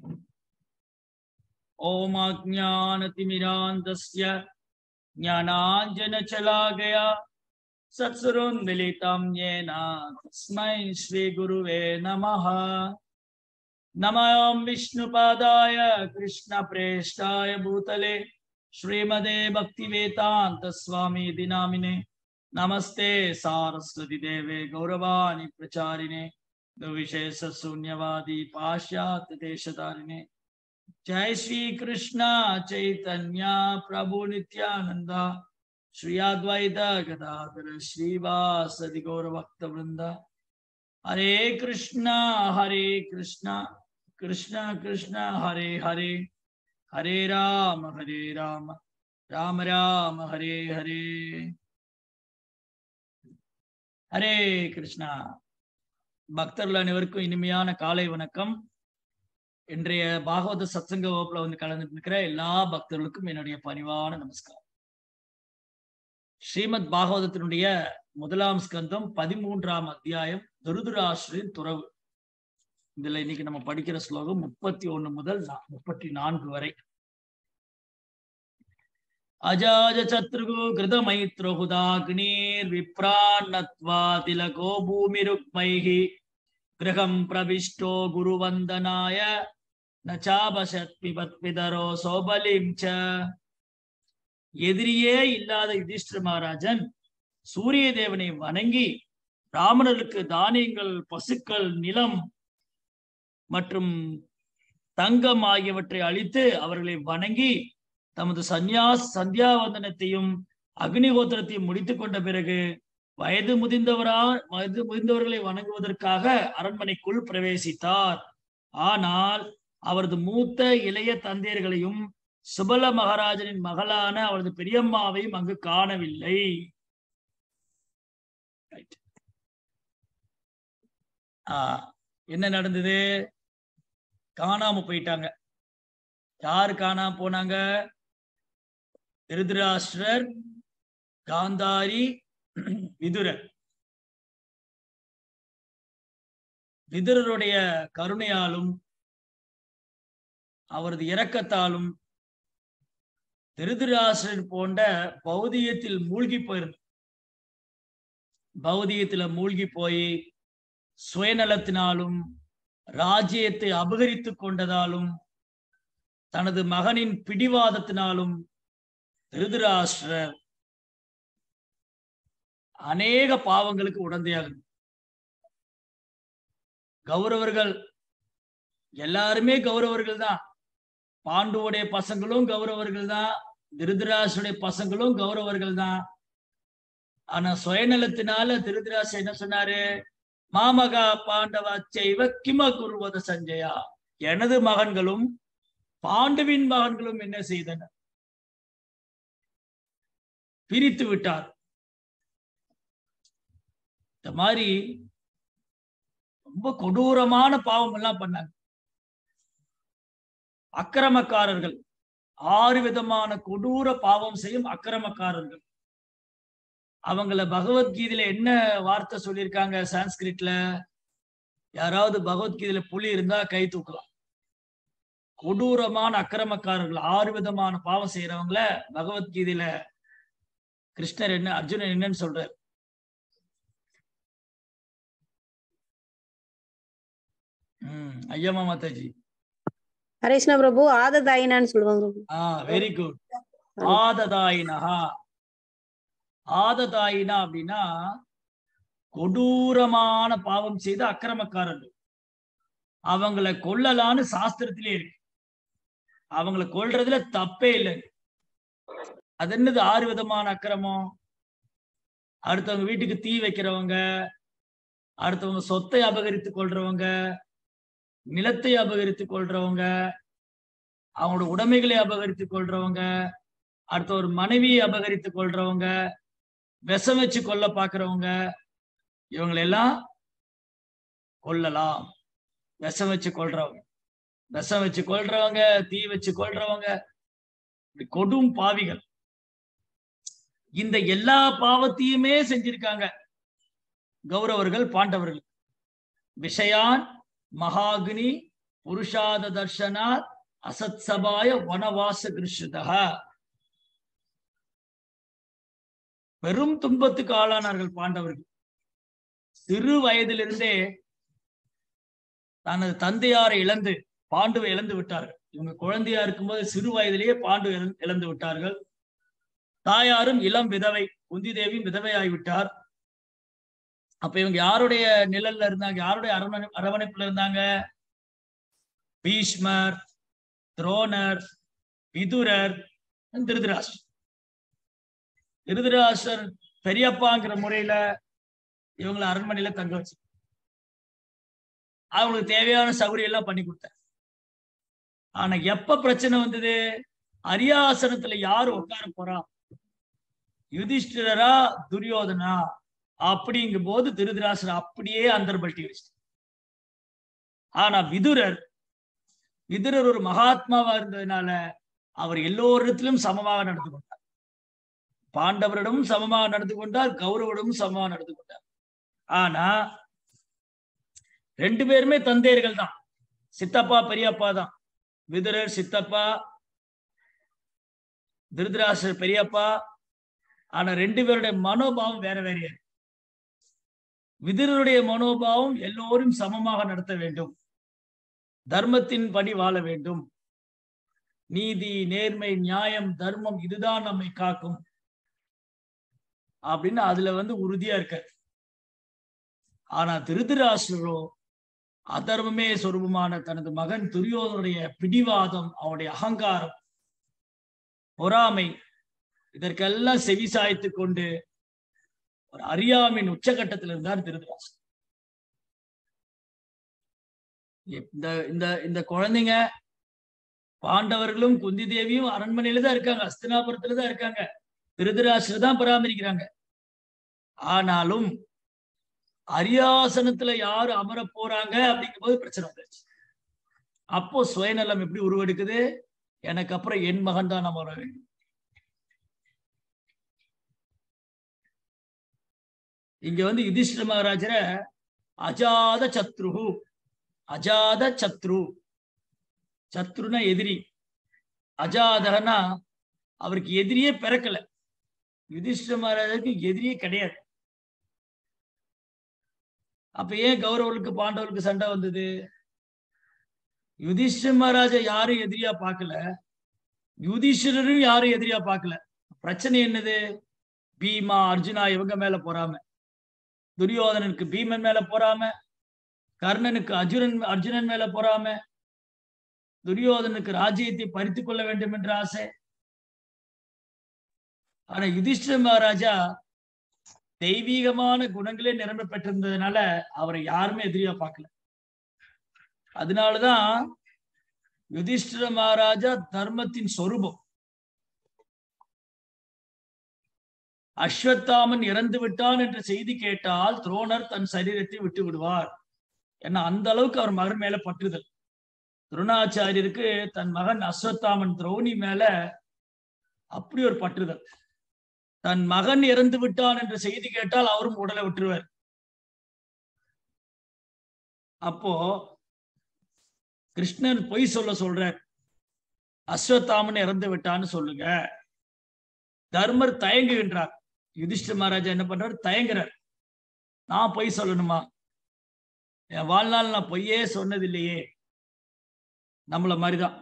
ॐ अज्ञानतिमिरान्तस्य ज्ञानाञ्जनशलाकया सत्सुरोन्मिलितं येन तस्मै श्रीगुरुवे नमः नमः विष्णुपादाय कृष्णप्रेष्ठाय भूतले श्रीमदे भक्तिवेदान्तस्वामी दिनामिने नमस्ते सारस्वती देवे गौरवाणि प्रचारिणे विशेष शून्यवादी पाश्चात्य देशधारिणे जय श्री कृष्ण चैतन्य प्रभु नित्यानंद श्री अद्वैत गदाधर श्रीवासदि गौर भक्त वृंद हरे कृष्ण हरे कृष्ण कृष्ण कृष्ण हरे हरे हरे राम हरे राम राम राम हरे हरे ஹரே கிருஷ்ணா பக்தர்கள் அனைவருக்கும் இனிமையான காலை வணக்கம் இன்றைய பாகவத சத்சங்க வகுப்புல வந்து கலந்துட்டு இருக்கிற எல்லா பக்தர்களுக்கும் என்னுடைய பணிவான நமஸ்காரம் ஸ்ரீமத் பாகவதத்தினுடைய முதலாம் ஸ்கந்தம் பதிமூன்றாம் அத்தியாயம் துருதுராஷ்டிரின் துறவு இதுல இன்னைக்கு நம்ம படிக்கிற ஸ்லோகம் முப்பத்தி ஒண்ணு முதல் முப்பத்தி நான்கு வரை அஜாஜ சத்ருகு கிருத மைத்ரோகுதாக்னீர் விப்ரான்னத்வா திலகோ பூமிருக்மைஹி கிரகம் பிரவிஷ்டோ குருவந்தனாய நச்சாபசத் பிபத் பிதரோ சோபலிம் ச எதிரியே இல்லாத யுதிஷ்டிர மகாராஜன் சூரிய தேவனை வணங்கி ராமணருக்கு தானியங்கள் பசுக்கள் நிலம் மற்றும் தங்கம் ஆகியவற்றை அளித்து அவர்களை வணங்கி தமது சந்நியாஸ் சந்தியாவந்தனத்தையும் அக்னிகோத்திரத்தையும் முடித்துக் கொண்ட பிறகு வயது முதிர்ந்தவரா வயது முதிர்ந்தவர்களை வணங்குவதற்காக அரண்மனைக்குள் பிரவேசித்தார் ஆனால் அவரது மூத்த இளைய தந்தையர்களையும் சுபல மகாராஜனின் மகளான அவரது பெரியம்மாவையும் அங்கு காணவில்லை ஆஹ் என்ன நடந்தது காணாம போயிட்டாங்க யாரு காணாம போனாங்க திருதராஷ்டிரர் காந்தாரி விதுரர் விதுரருடைய கருணையாலும் அவரது இரக்கத்தாலும் திருதராஷ்டிரர் போன்ற பௌதியத்தில் மூழ்கி போயிருந்த பௌதியத்துல மூழ்கி போய் சுயநலத்தினாலும் ராஜ்யத்தை அபகரித்து கொண்டதாலும் தனது மகனின் பிடிவாதத்தினாலும் திருதராஷ்டிரர் அநேக பாவங்களுக்கு உடந்தையாக கௌரவர்கள் எல்லாருமே கௌரவர்கள் தான் பாண்டுவுடைய பசங்களும் கௌரவர்கள் தான் திருதராசுடைய பசங்களும் கௌரவர்கள் தான் ஆனா சுயநலத்தினால திருதராசு என்ன சொன்னாரு மாமகா பாண்டவா செய்வ கிம குருவத சஞ்சயா எனது மகன்களும் பாண்டுவின் மகன்களும் என்ன செய்தனர் பிரித்து விட்டார் இந்த மாதிரி ரொம்ப கொடூரமான பாவம் எல்லாம் பண்ணாங்க அக்கிரமக்காரர்கள் ஆறு விதமான கொடூர பாவம் செய்யும் அக்கிரமக்காரர்கள் அவங்கள பகவத்கீதையில என்ன வார்த்தை சொல்லியிருக்காங்க சான்ஸ்கிரிட்ல யாராவது பகவத்கீதையில புலி இருந்தா கை தூக்கலாம் கொடூரமான அக்கிரமக்காரர்கள் ஆறு விதமான பாவம் செய்யறவங்கள பகவத்கீதையில கிருஷ்ணர் என்ன அர்ஜுனன் என்னன்னு சொல்றார் உம் ஐயம்மா மாதாஜி ஹரேஷ்ணா பிரபு ஆததாயினான்னு சொல்லுவாங்க பிரபு ஆஹ் வெரி குட் ஆததாயினஹா ஆததாயினா அப்படின்னா கொடூரமான பாவம் செய்த அக்கிரமக்காரர்கள் அவங்கள கொல்லலான்னு சாஸ்திரத்திலே இருக்கு அவங்கள கொல்றதுல தப்பே இல்லை அது என்னது ஆறு விதமான அக்கிரமம் அடுத்தவங்க வீட்டுக்கு தீ வைக்கிறவங்க அடுத்தவங்க சொத்தை அபகரித்து கொள்றவங்க நிலத்தை அபகரித்து கொள்றவங்க அவங்களோட உடைமைகளை அபகரித்து கொள்றவங்க அடுத்த ஒரு மனைவியை அபகரித்து கொள்றவங்க விஷம் வச்சு கொல்ல பாக்குறவங்க இவங்களெல்லாம் கொல்லலாம் விஷம் வச்சு கொள்றவங்க விஷம் வச்சு கொள்றவங்க தீ வச்சு கொள்றவங்க இப்படி கொடும் பாவிகள் இந்த எல்லா பாவத்தையுமே செஞ்சிருக்காங்க கௌரவர்கள் பாண்டவர்கள் விஷயான் மகாக்னி புருஷாத தர்ஷனாத் அசத் சபாய வனவாச கிருஷ்ணதா பெரும் துன்பத்துக்கு ஆளானார்கள் பாண்டவர்கள் சிறு வயதிலிருந்தே தனது தந்தையாரை இழந்து பாண்டுவை இழந்து விட்டார்கள் இவங்க குழந்தையா இருக்கும்போது சிறு வயதிலேயே பாண்டு இழந்து- இழந்து விட்டார்கள் தாயாரும் இளம் விதவை குந்தி தேவியும் விதவையாகிவிட்டார் அப்ப இவங்க யாருடைய நிழல்ல இருந்தாங்க யாருடைய அரவணை அரவணைப்புல இருந்தாங்க பீஷ்மர் துரோணர் விதுரர் திருதராஷ்டர் திருதராஷ்டர் பெரியப்பாங்கிற முறையில இவங்களை அரண்மனையில தங்க வச்சு அவங்களுக்கு தேவையான சௌகரியம் எல்லாம் பண்ணி கொடுத்தார் ஆனா எப்ப பிரச்சனை வந்தது அரியாசனத்துல யாரு உட்கார போறா யுதிஷ்டிரரா துரியோதனா அப்படிங்கும் போது திருதராசர் அப்படியே அந்தர்பல்ட்டி வச்சு ஆனா விதுரர் விதுரர் ஒரு மகாத்மாவா இருந்ததுனால அவர் எல்லோரிடத்திலும் சமமாக நடந்து கொண்டார் பாண்டவரிடமும் சமமாக நடந்து கொண்டார் கௌரவரிடமும் சமமாக நடந்து கொண்டார் ஆனா ரெண்டு பேருமே தந்தையர்கள் தான் சித்தப்பா பெரியப்பா தான் விதுரர் சித்தப்பா திருதராசர் பெரியப்பா ஆனா ரெண்டு பேருடைய மனோபாவம் வேற வேறையா இருக்கு. விதுரருடைய மனோபாவம் எல்லோரும் சமமாக நடத்த வேண்டும் தர்மத்தின் படி வாழ வேண்டும் நீதி நேர்மை நியாயம் தர்மம் இதுதான் நம்மை காக்கும் அப்படின்னு அதுல வந்து உறுதியா இருக்காரு ஆனா திருதராஷ்டிரோ அதர்மமே சொரூபமான தனது மகன் துரியோதனுடைய பிடிவாதம் அவனுடைய அகங்காரம் பொறாமை இதற்கெல்லாம் செவி சாய்த்து கொண்டு ஒரு அறியாமையின் உச்சகட்டத்தில் இருந்தார் திருதராஷ்டிரன் இந்த இந்த இந்த குழந்தைங்க பாண்டவர்களும் குந்தி தேவியும் அரண்மனையில தான் இருக்காங்க அஸ்தினாபுரத்துல தான் இருக்காங்க திருதராஷ்டிரர் தான் பராமரிக்கிறாங்க ஆனாலும் அரியாசனத்துல யாரு அமர போறாங்க அப்படிங்கும் போது பிரச்சனை வந்துருச்சு அப்போ சுயநலம் எப்படி உருவெடுக்குது எனக்கு அப்புறம் என் மகன் தான் அமர வேண்டும் இங்க வந்து யுதிஷ்டிர மகாராஜரை அஜாத சத்ரு அஜாத சத்ரு சத்ருனா எதிரி அஜாதகனா அவருக்கு எதிரியே பிறக்கல யுதிஷ்டிர மகாராஜருக்கு எதிரியே கிடையாது அப்ப ஏன் கௌரவர்களுக்கு பாண்டவர்களுக்கு சண்டை வந்தது யுதிஷ்டிர மகாராஜா யாரும் எதிரியா பார்க்கல யுதிஷ்டிரரும் யாரும் எதிரியா பார்க்கல பிரச்சனை என்னது பீமா அர்ஜுனா இவங்க மேல போறாம துரியோதனனுக்கு பீமன் மேல போறாம கர்ணனுக்கு அர்ஜுனன் அர்ஜுனன் மேல போறாம துரியோதனுக்கு ராஜ்யத்தை பறித்து கொள்ள வேண்டும் என்ற ஆசை ஆனா யுதிஷ்டிர மகாராஜா தெய்வீகமான குணங்களே நிரம்ப பெற்றிருந்ததுனால அவரை யாருமே எதிரியா பார்க்கல அதனாலதான் யுதிஷ்டிர மகாராஜா தர்மத்தின் சொரூபம் அஸ்வத்தாமன் இறந்து விட்டான் என்ற செய்தி கேட்டால் துரோணர் தன் சரீரத்தை விட்டு விடுவார் ஏன்னா அந்த அளவுக்கு அவர் மகன் மேல பற்றுதல் துரோணாச்சாரியருக்கு தன் மகன் அஸ்வத்தாமன் துரோணி மேல அப்படி ஒரு பற்றுதல் தன் மகன் இறந்து விட்டான் என்ற செய்தி கேட்டால் அவரும் உடலை விட்டுருவார் அப்போ கிருஷ்ணன் பொய் சொல்ல சொல்றார் அஸ்வத்தாமன் இறந்து விட்டான்னு சொல்லுங்க தர்மர் தயங்குகின்றார் யுதிஷ்ட மகாராஜா என்ன பண்றாரு தயங்குறார் நான் பொய் சொல்லணுமா என் வாழ்நாள் நான் பொய்யே சொன்னது இல்லையே நம்மள மாதிரிதான்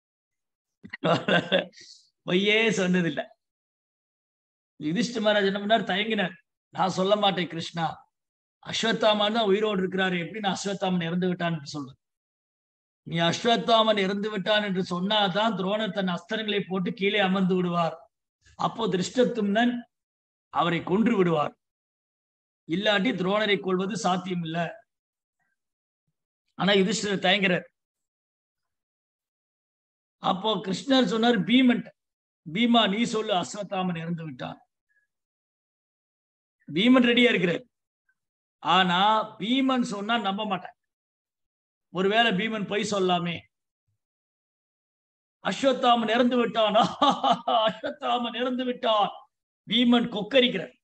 பொய்யே சொன்னதில்லை யுதிஷ்ட மகாராஜ் என்ன பண்ணார் தயங்கினார் நான் சொல்ல மாட்டேன் கிருஷ்ணா அஸ்வத்தாமன் தான் உயிரோடு இருக்கிறாரு எப்படி நான் அஸ்வத்தாமன் இறந்து விட்டான் என்று சொல்றது நீ அஸ்வத்தாமன் இறந்து விட்டான் என்று சொன்னாதான் துரோணர் தன் அஸ்திரங்களை போட்டு கீழே அமர்ந்து விடுவார் அப்போ திருஷ்டத்தும்னன் அவரை கொன்று விடுவார் இல்லாட்டி துரோணரை கொள்வது சாத்தியம் இல்ல ஆனா யுதிஷ்டர் தயங்குறார் அப்போ கிருஷ்ணர் சொன்னார் பீமன் பீமா நீ சொல்லு அஸ்வத்தாமன் இறந்து விட்டான் பீமன் ரெடியா இருக்கிறார் ஆனா பீமன் சொன்னா நம்ப மாட்டேன் ஒருவேளை பீமன் பொய் சொல்லாமே அஸ்வத்தாமன் இறந்து விட்டான் அஸ்வத்தாமன் இறந்து விட்டான் பீமன் கொக்கரிக்கிறார்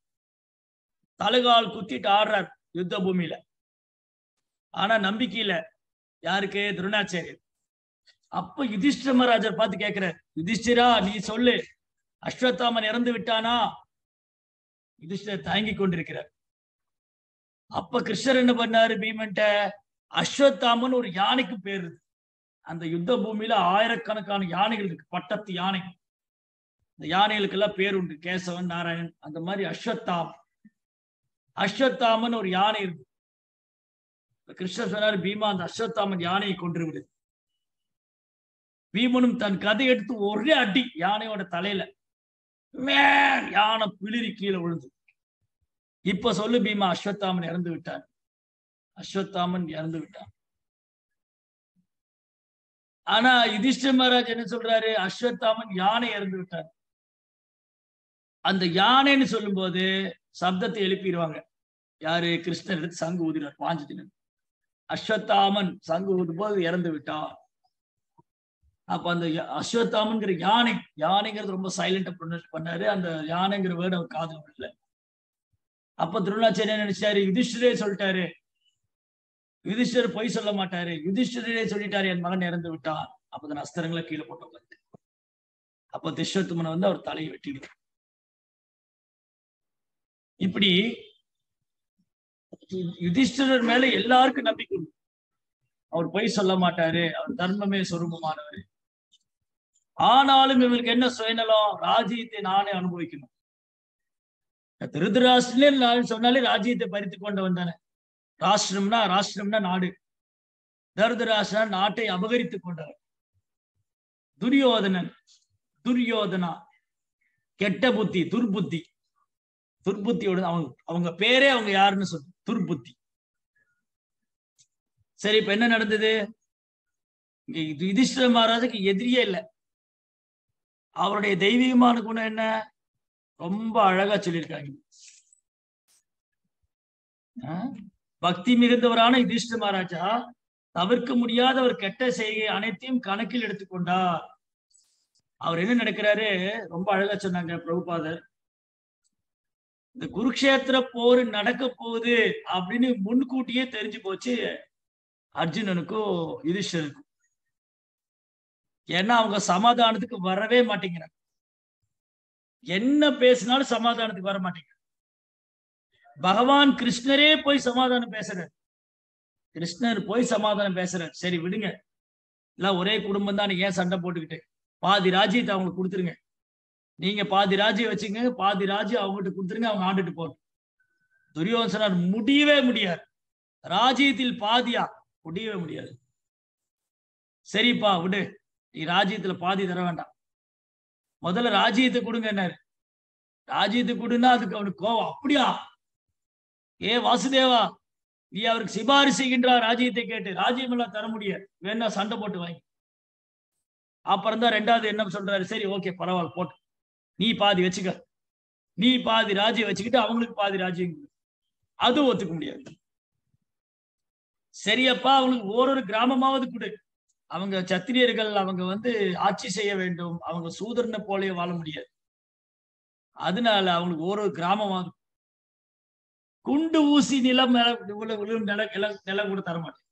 தலகால் குத்திட்டு ஆடுறார் யுத்த பூமியில ஆனா நம்பிக்கையில யாருக்கு துருணாச்சாரியர் அப்ப யுதிஷ்டிர மகாராஜர் பார்த்து கேட்கிறார் யுதிஷ்டிரா நீ சொல்லு அஸ்வத்தாமன் இறந்து விட்டானா யுதிஷ்டர் தாங்கி கொண்டிருக்கிறார் அப்ப கிருஷ்ணர் என்ன பண்ணாரு பீமன்ட்ட அஸ்வத்தாமன் ஒரு யானைக்கு பேர் இருக்கு அந்த யுத்த பூமியில ஆயிரக்கணக்கான யானைகள் இருக்கு பட்டத்து யானை இந்த யானைகளுக்கெல்லாம் பேர் உண்டு கேசவன் நாராயணன் அந்த மாதிரி அஸ்வத்தாம் அஸ்வத்தாமன் ஒரு யானை இருக்கு கிருஷ்ணர் சொன்னார் பீமா அந்த அஸ்வத்தாமன் யானையை கொன்று விடு பீமனும் தன் கதை எடுத்து ஒரே அடி யானையோட தலையில மேன் யானை பிளிரி கீழே விழுந்து இப்ப சொல்லு பீமா அஸ்வத்தாமன் இறந்து விட்டான் அஸ்வத்தாமன் இறந்து விட்டான் ஆனா யுதிஷ்டர் மகாராஜ் என்ன சொல்றாரு அஸ்வத்தாமன் யானை இறந்து விட்டார் அந்த யானைன்னு சொல்லும்போது சப்தத்தை எழுப்பிடுவாங்க யாரு கிருஷ்ணர் எடுத்து சங்கு ஊதினார் பாஞ்சத்தினர் அஸ்வத்தாமன் சங்கு ஊதும் போது இறந்து விட்டார் அப்ப அந்த அஸ்வத்தாமன்கிற யானை யானைங்கிறது ரொம்ப சைலண்டா ப்ரொனவுன்ஸ் பண்ணாரு அந்த யானைங்கிற வேர்டு அவர் காதல் விடல அப்ப திருவண்ணாச்சாரிய நினைச்சாரு யுதிஷ்டரே சொல்லிட்டாரு யுதிஷ்டர் பொய் சொல்ல மாட்டாரு யுதிஷ்டரே சொல்லிட்டாரு என் மகன் இறந்து விட்டான் அப்பதான் அஸ்திரங்களை கீழே போட்டு அப்ப திஷ்வத்துமனை வந்து அவர் தலையை வெட்டிடுறார் இப்படி யுதிஷ்டரர் மேல எல்லாருக்கும் நம்பிக்கை உண்டு அவர் பொய் சொல்ல மாட்டாரு அவர் தர்மமே சொரூபமானவர் ஆனாலும் இவங்களுக்கு என்ன சுயநலம் ராஜ்யத்தை நானே அனுபவிக்கணும் திருதராஷ்டிரே நான் சொன்னாலே ராஜ்யத்தை பறித்து கொண்டு வந்தானே ராஷ்டிரம்னா ராஷ்டிரம்னா நாடு தருதராஷ்டிரா நாட்டை அபகரித்து கொண்டவர் துரியோதனன் துரியோதனா கெட்ட புத்தி துர்புத்தி துர்புத்தியோட அவங்க அவங்க பேரே அவங்க யாருன்னு சொல்லு துர்புத்தி சரி இப்ப என்ன நடந்தது இங்க யுதிஷ்டர மகாராஜுக்கு எதிரியே இல்லை அவருடைய தெய்வீகமான குணம் என்ன ரொம்ப அழகா சொல்லியிருக்காங்க பக்தி மிகுந்தவரான யுதிஷ்ட மகாராஜா தவிர்க்க முடியாத ஒரு கெட்ட செய்கை அனைத்தையும் கணக்கில் எடுத்துக்கொண்டார் அவர் என்ன நினைக்கிறாரு ரொம்ப அழகா சொன்னாங்க பிரபுபாதர் இந்த குருக்ஷேத்திர போர் நடக்க போகுது அப்படின்னு முன்கூட்டியே தெரிஞ்சு போச்சு அர்ஜுனனுக்கும் யுதிஷ்டருக்கும் ஏன்னா அவங்க சமாதானத்துக்கு வரவே மாட்டேங்கிறாங்க என்ன பேசினாலும் சமாதானத்துக்கு வர மாட்டேங்கிறாங்க பகவான் கிருஷ்ணரே போய் சமாதானம் பேசுறாரு கிருஷ்ணர் போய் சமாதானம் பேசுறாரு சரி விடுங்க எல்லாம் ஒரே குடும்பம் தான் ஏன் சண்டை போட்டுக்கிட்டு பாதி ராஜ்யத்தை அவங்களுக்கு கொடுத்துருங்க நீங்க பாதி ராஜ்யம் வச்சுங்க பாதி ராஜ்யம் அவங்ககிட்ட கொடுத்துருங்க அவங்க ஆண்டுட்டு போகணும் துரியோசனர் முடியவே முடியாது ராஜ்யத்தில் பாதியா முடியவே முடியாது சரிப்பா விடு நீ ராஜ்யத்துல பாதி தர வேண்டாம் முதல்ல ராஜ்யத்தை கொடுங்க என்ன ராஜ்யத்தை கொடுன்னா அதுக்கு அவனுக்கு கோவம் அப்படியா ஏ வாசுதேவா நீ அவருக்கு சிபாரிசு செய்கின்றார் ராஜ்யத்தை கேட்டு ராஜ்யம் எல்லாம் தர முடியாது வேணா சண்டை போட்டு வாங்கி அப்புறம் தான் ரெண்டாவது என்ன சொல்றாரு சரி ஓகே பரவாயில்ல போட்டு நீ பாதி வச்சுக்க நீ பாதி ராஜ்யம் வச்சுக்கிட்டு அவங்களுக்கு பாதி ராஜ்யம் அதுவும் ஒத்துக்க முடியாது சரியப்பா அவங்களுக்கு ஓரொரு கிராமமாவது கொடு அவங்க சத்திரியர்கள் அவங்க வந்து ஆட்சி செய்ய வேண்டும் அவங்க சூதரனை போலயே வாழ முடியாது அதனால அவங்களுக்கு ஒரு கிராமமாவது குண்டு ஊசி நிலம் விழும் நில நிலம் கூட தரமாட்டேன்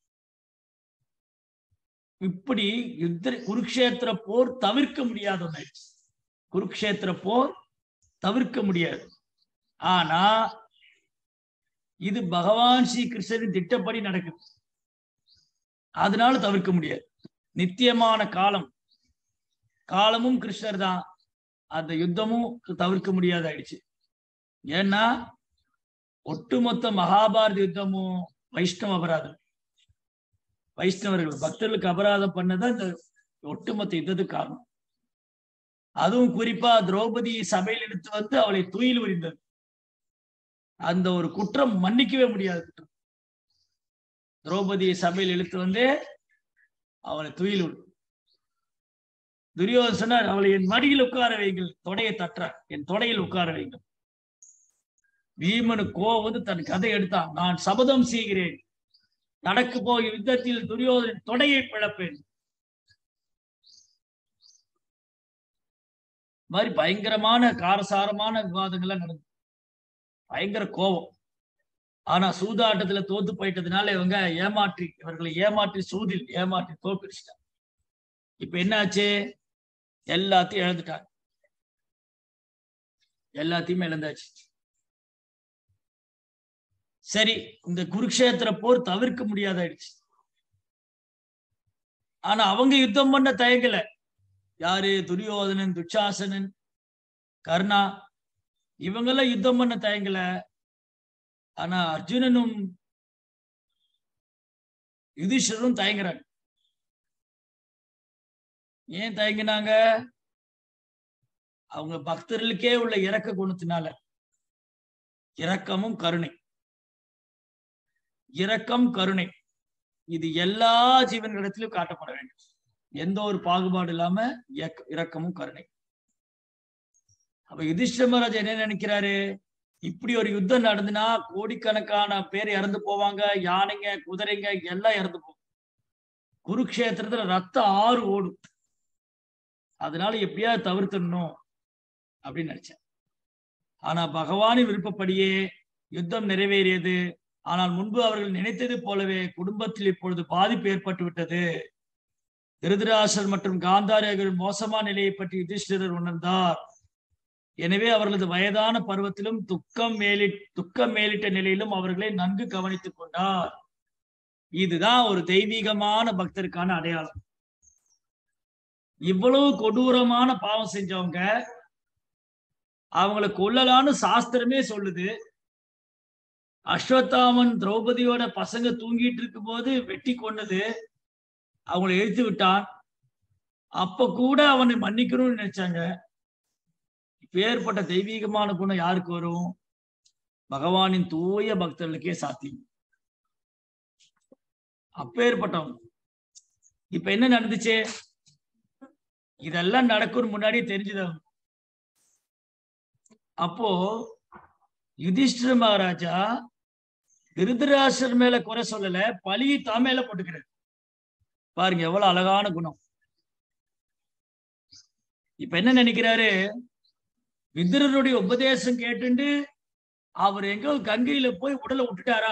இப்படி யுத்த குருக்ஷேத்திர போர் தவிர்க்க முடியாத ஒன்று குருக்ஷேத்திர போர் தவிர்க்க முடியாது ஆனா இது பகவான் ஸ்ரீ கிருஷ்ணரின் திட்டப்படி நடக்குது அதனால தவிர்க்க முடியாது நித்தியமான காலம் காலமும் கிருஷ்ணர் தான் அந்த யுத்தமும் தவிர்க்க முடியாத ஆயிடுச்சு ஏன்னா ஒட்டுமொத்த மகாபாரத யுத்தமும் வைஷ்ணவ அபராதம் வைஷ்ணவர்கள் பக்தர்களுக்கு அபராதம் பண்ணதான் இந்த ஒட்டுமொத்த யுத்தத்துக்கு காரணம் அதுவும் குறிப்பா திரௌபதி சபையில் எடுத்து வந்து அவளை துயில் உரிந்தது அந்த ஒரு குற்றம் மன்னிக்கவே முடியாத குற்றம் திரௌபதியை சபையில் இழுத்து வந்து அவளை துயில் துரியோதன் சொன்னார் அவளை என் மடியில் உட்கார வைங்கள் தொடையை தட்டுறார் என் தொடையில் உட்கார வைங்கள் பீமனு கோவம் வந்து தன் கதை எடுத்தான் நான் சபதம் செய்கிறேன் நடக்க போய் யுத்தத்தில் துரியோதன் தொடையை பிழப்பேன் மாதிரி பயங்கரமான காரசாரமான விவாதங்கள்லாம் நடந்தது பயங்கர கோபம் ஆனா சூதாட்டத்துல தோத்து போயிட்டதுனால இவங்க ஏமாற்றி இவர்களை ஏமாற்றி சூதில் ஏமாற்றி தோற்கடிச்சிட்டாங்க இப்ப என்னாச்சு எல்லாத்தையும் இழந்துட்டாங்க எல்லாத்தையுமே இழந்தாச்சு சரி இந்த குருக்ஷேத்திர போர் தவிர்க்க முடியாதாயிடுச்சு ஆனா அவங்க யுத்தம் பண்ண தயங்கல யாரு துரியோதனன் துச்சாசனன் கர்ணா இவங்கெல்லாம் யுத்தம் பண்ண தயங்கல ஆனா அர்ஜுனனும் யுதிஷ்டரும் தயங்குறாங்க ஏன் தயங்கினாங்க அவங்க பக்தர்களுக்கே உள்ள இறக்க குணத்தினால இரக்கமும் கருணை இரக்கம் கருணை இது எல்லா ஜீவன்களிடத்திலும் காட்டப்பட வேண்டும் எந்த ஒரு பாகுபாடு இல்லாம இயக்க- இரக்கமும் கருணை அப்ப யுதிஷ்ட மகாராஜா என்ன நினைக்கிறாரு இப்படி ஒரு யுத்தம் நடந்துனா கோடிக்கணக்கான பேர் இறந்து போவாங்க யானைங்க குதிரைங்க எல்லாம் இறந்து போகும் குருக்ஷேத்திரத்துல ரத்த ஆறு ஓடும் அதனால எப்படியாவது தவிர்த்துடணும் அப்படின்னு நினைச்சேன் ஆனா பகவானின் விருப்பப்படியே யுத்தம் நிறைவேறியது ஆனால் முன்பு அவர்கள் நினைத்தது போலவே குடும்பத்தில் இப்பொழுது பாதிப்பு ஏற்பட்டு விட்டது திருதராசர் மற்றும் காந்தாரி ஆகியோரின் மோசமான நிலையை பற்றி யுதிஷ்டிரர் உணர்ந்தார் எனவே அவர்களது வயதான பருவத்திலும் துக்கம் மேலி துக்கம் மேலிட்ட நிலையிலும் அவர்களை நன்கு கவனித்துக் கொண்டார் இதுதான் ஒரு தெய்வீகமான பக்தருக்கான அடையாளம் இவ்வளவு கொடூரமான பாவம் செஞ்சவங்க அவங்களை கொல்லலான்னு சாஸ்திரமே சொல்லுது அஸ்வத்தாமன் திரௌபதியோட பசங்க தூங்கிட்டு இருக்கும் போது வெட்டி கொன்னது அவங்களை எழுத்து விட்டான் அப்ப கூட அவனை மன்னிக்கணும்னு நினைச்சாங்க இப்பேற்பட்ட தெய்வீகமான குணம் யாருக்கு வரும் பகவானின் தூய பக்தர்களுக்கே சாத்தியம் அப்பேற்பட்டவங்க இப்ப என்ன நடந்துச்சு இதெல்லாம் நடக்கும் முன்னாடியே தெரிஞ்சது அவனுக்கு. அப்போ யுதிஷ்டிர மகாராஜா திருதராசர் மேல குறை சொல்லல பழியை தான் மேல போட்டுக்கிறார் பாருங்க எவ்வளவு அழகான குணம் இப்ப என்ன நினைக்கிறாரு விதுரனுடைய உபதேசம் கேட்டுண்டு அவர் எங்க கங்கையில போய் உடலை விட்டுட்டாரா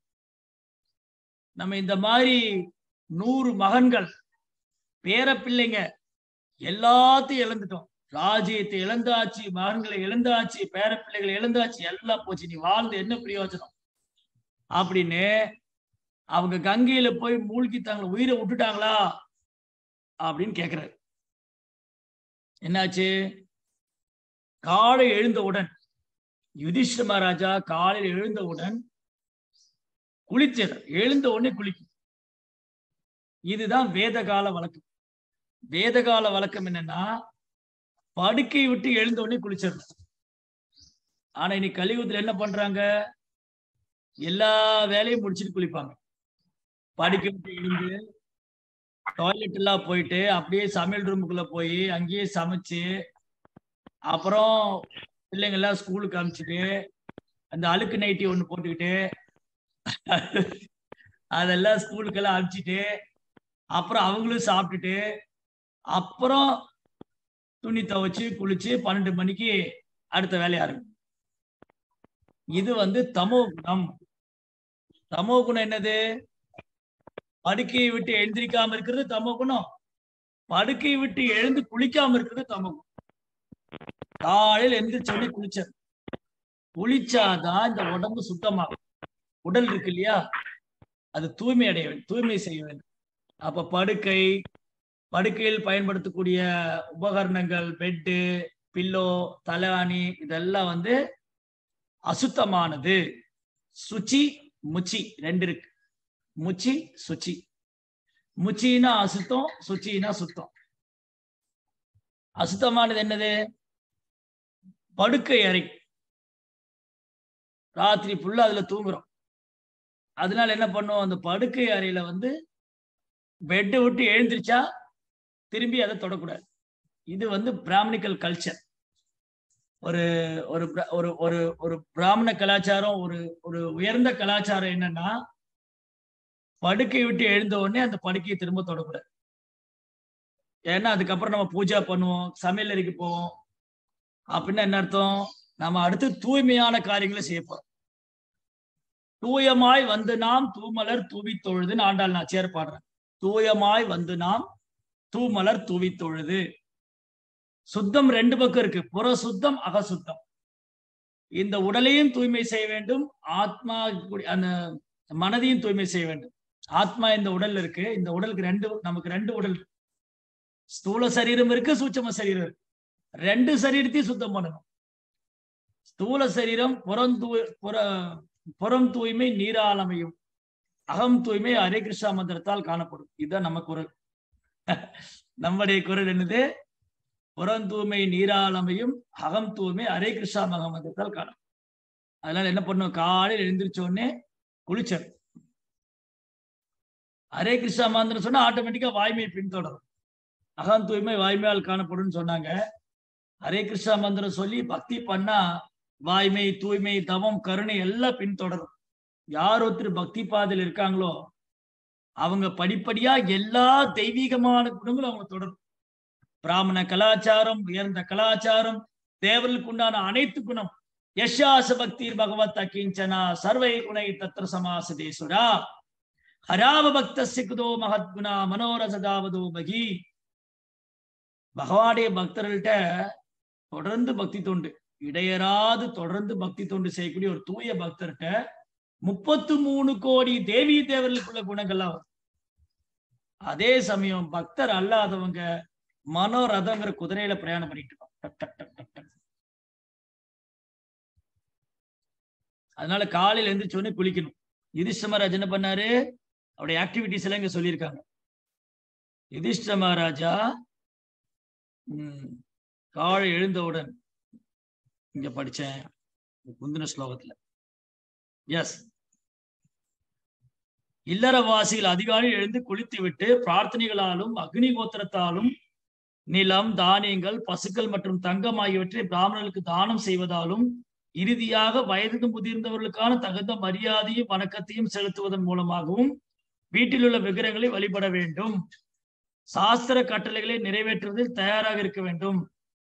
நம்ம இந்த மாதிரி நூறு மகன்கள் பேர பிள்ளைங்க எல்லாத்தையும் இழந்துட்டோம் ராஜ்யத்தை இழந்தாச்சு மகன்களை இழந்தாச்சு பேர பிள்ளைகளை இழந்தாச்சு எல்லாம் போச்சு நீ வாழ்ந்து என்ன பிரயோஜனம் அப்படின்னு அவங்க கங்கையில போய் மூழ்கி தங்களை உயிரை விட்டுட்டாங்களா அப்படின்னு கேக்குறாரு என்னாச்சு காலை எழுந்தவுடன் யுதிஷ்ட மகாராஜா காலையில் எழுந்தவுடன் குளிச்சார் எழுந்த உடனே குளிக்கும் இதுதான் வேதகால வழக்கம் வேதகால வழக்கம் என்னன்னா படுக்கை விட்டு எழுந்த உடனே குளிச்சிடணும் ஆனா இன்னைக்கு கலியுகத்துல என்ன பண்றாங்க எல்லா வேலையும் முடிச்சிட்டு குளிப்பாங்க படுக்கை விட்டு எழுந்து டாய்லெட் எல்லாம் போயிட்டு அப்படியே சமையல் ரூமுக்குள்ள போய் அங்கேயே சமைச்சு அப்புறம் பிள்ளைங்க எல்லாம் ஸ்கூலுக்கு அனுப்பிச்சிட்டு அந்த அழுக்கு நைட்டி ஒண்ணு போட்டுக்கிட்டு அதெல்லாம் ஸ்கூலுக்கெல்லாம் அனுப்பிச்சிட்டு அப்புறம் அவங்களும் சாப்பிட்டுட்டு அப்புறம் துணி துவைச்சு குளிச்சு பன்னெண்டு மணிக்கு அடுத்த வேலையா இருக்கும் இது வந்து தமோ குணம் தமோ குணம் என்னது படுக்கையை விட்டு எழுந்திருக்காம இருக்கிறது தமோ குணம் படுக்கையை விட்டு எழுந்து குளிக்காம இருக்கிறது தமோ குணம் காலையில் எந்திரிச்ச உடனே குளிச்சார் குளிச்சாதான் இந்த உடம்பு சுத்தமாகும் உடல் இருக்கு இல்லையா அது தூய்மை அடைய வேண்டும் தூய்மை செய்ய வேண்டும் அப்ப படுக்கை படுக்கையில் பயன்படுத்தக்கூடிய உபகரணங்கள் பெட்டு பில்லோ தலானி இதெல்லாம் வந்து அசுத்தமானது சுச்சி முச்சி ரெண்டு இருக்கு முச்சி சுச்சி முச்சினா அசுத்தம் சுச்சினா சுத்தம் அசுத்தமானது என்னது படுக்கை அறை ராத்திரி ஃபுல்லா அதுல தூங்குறோம் அதனால என்ன பண்ணுவோம் அந்த படுக்கை அறையில வந்து பெட்டை விட்டு எழுந்திருச்சா திரும்பி அதை தொடக்கூடாது இது வந்து பிராமணிக்கல் கல்ச்சர் ஒரு ஒரு பிர- ஒரு ஒரு ஒரு பிராமண கலாச்சாரம் ஒரு ஒரு உயர்ந்த கலாச்சாரம் என்னன்னா படுக்கை விட்டு எழுந்த உடனே அந்த படுக்கையை திரும்ப தொடக்கூடாது ஏன்னா அதுக்கப்புறம் நம்ம பூஜா பண்ணுவோம் சமையல் அறைக்கு போவோம் அப்படின்னா என்ன அர்த்தம் நம்ம அடுத்து தூய்மையான காரியங்களை செய்ய போறோம் தூயமாய் வந்து நாம் தூமலர் தூவி தொழுதுன்னு ஆண்டாள் நாச்சியார் பாடுறேன் தூயமாய் வந்து நாம் தூமலர் தூவி தொழுது சுத்தம் ரெண்டு பக்கம் இருக்கு புற சுத்தம் அகசுத்தம் இந்த உடலையும் தூய்மை செய்ய வேண்டும் ஆத்மா கூடி- அந்த மனதையும் தூய்மை செய்ய வேண்டும் ஆத்மா இந்த உடல் இருக்கு இந்த உடலுக்கு ரெண்டு நமக்கு ரெண்டு உடல் இருக்கு. ஸ்தூல சரீரம் இருக்கு சூட்சம சரீரம் இருக்கு ரெண்டு சரீரத்தையும் சுத்தம் பண்ணணும் ஸ்தூல சரீரம் புறம் தூ புற புறம் தூய்மை நீராளமையும் அகம் தூய்மை ஹரே கிருஷ்ணா மந்திரத்தால் காணப்படும் இதுதான் நம்ம குரல் நம்முடைய குரல் என்னது புறம் தூய்மை நீராளமையும் அகம் தூய்மை ஹரே கிருஷ்ணா மகா மந்திரத்தால் காணும் அதனால என்ன பண்ணும் காலையில் எழுந்திரிச்ச உடனே குளிச்சர் ஹரே கிருஷ்ணா மந்திரம் சொன்னா ஆட்டோமேட்டிக்கா வாய்மை பின்தொடரும் அகம் தூய்மை வாய்மையால் காணப்படும் சொன்னாங்க ஹரே கிருஷ்ணா மந்திரம் சொல்லி பக்தி பண்ணா வாய்மை தூய்மை தவம் கருணை எல்லாம் பின்தொடரும் யார் ஒருத்தர் பக்தி பாதையில் இருக்காங்களோ அவங்க படிப்படியா எல்லா தெய்வீகமான குணங்களும் அவங்க தொடரும் பிராமண கலாச்சாரம் உயர்ந்த கலாச்சாரம் தேவர்களுக்கு உண்டான அனைத்து குணம் யஷாச பக்திர் பகவத் அகிஞ்சனா சர்வை குணை தத்திர சமாசதேஸ்வரா ஹராவ பக்தஸ்ய குதோ மகத்குணா மனோரசதாவதோ பகி பகவானுடைய பக்தர்கள்ட்ட தொடர்ந்து பக்தி தொண்டு இடையராது தொடர்ந்து பக்தி தொண்டு செய்யக்கூடிய ஒரு தூய பக்தர்கிட்ட முப்பத்து மூணு கோடி தேவி தேவர்களுக்குள்ள குணங்கள்லாம் வரும் அதே சமயம் பக்தர் அல்லாதவங்க மனோரதங்கிற குதிரையில பிரயாணம் பண்ணிட்டு இருப்பாங்க டக் டக் டக் டக் டக். அதனால காலையில எந்திரிச்ச உடனே குளிக்கணும் யுதிஷ்ட மகாராஜ் என்ன பண்ணாரு அவருடைய ஆக்டிவிட்டிஸ் எல்லாம் இங்க சொல்லியிருக்காங்க யுதிஷ்ட மகாராஜா உம் காலை எழுந்தவுடன் இங்க படிச்சேன் முந்தின ஸ்லோகத்துல எஸ் இல்லறவாசிகள் அதிகாலையில் எழுந்து குளித்து விட்டு பிரார்த்தனைகளாலும் அக்னி கோத்திரத்தாலும் நிலம் தானியங்கள் பசுக்கள் மற்றும் தங்கம் ஆகியவற்றை பிராமணர்களுக்கு தானம் செய்வதாலும் இறுதியாக வயது முதிர்ந்தவர்களுக்கான தகுந்த மரியாதையும் வணக்கத்தையும் செலுத்துவதன் மூலமாகவும் வீட்டில் உள்ள விக்கிரகங்களை வழிபட வேண்டும் சாஸ்திர கட்டளைகளை நிறைவேற்றுவதில் தயாராக இருக்க வேண்டும்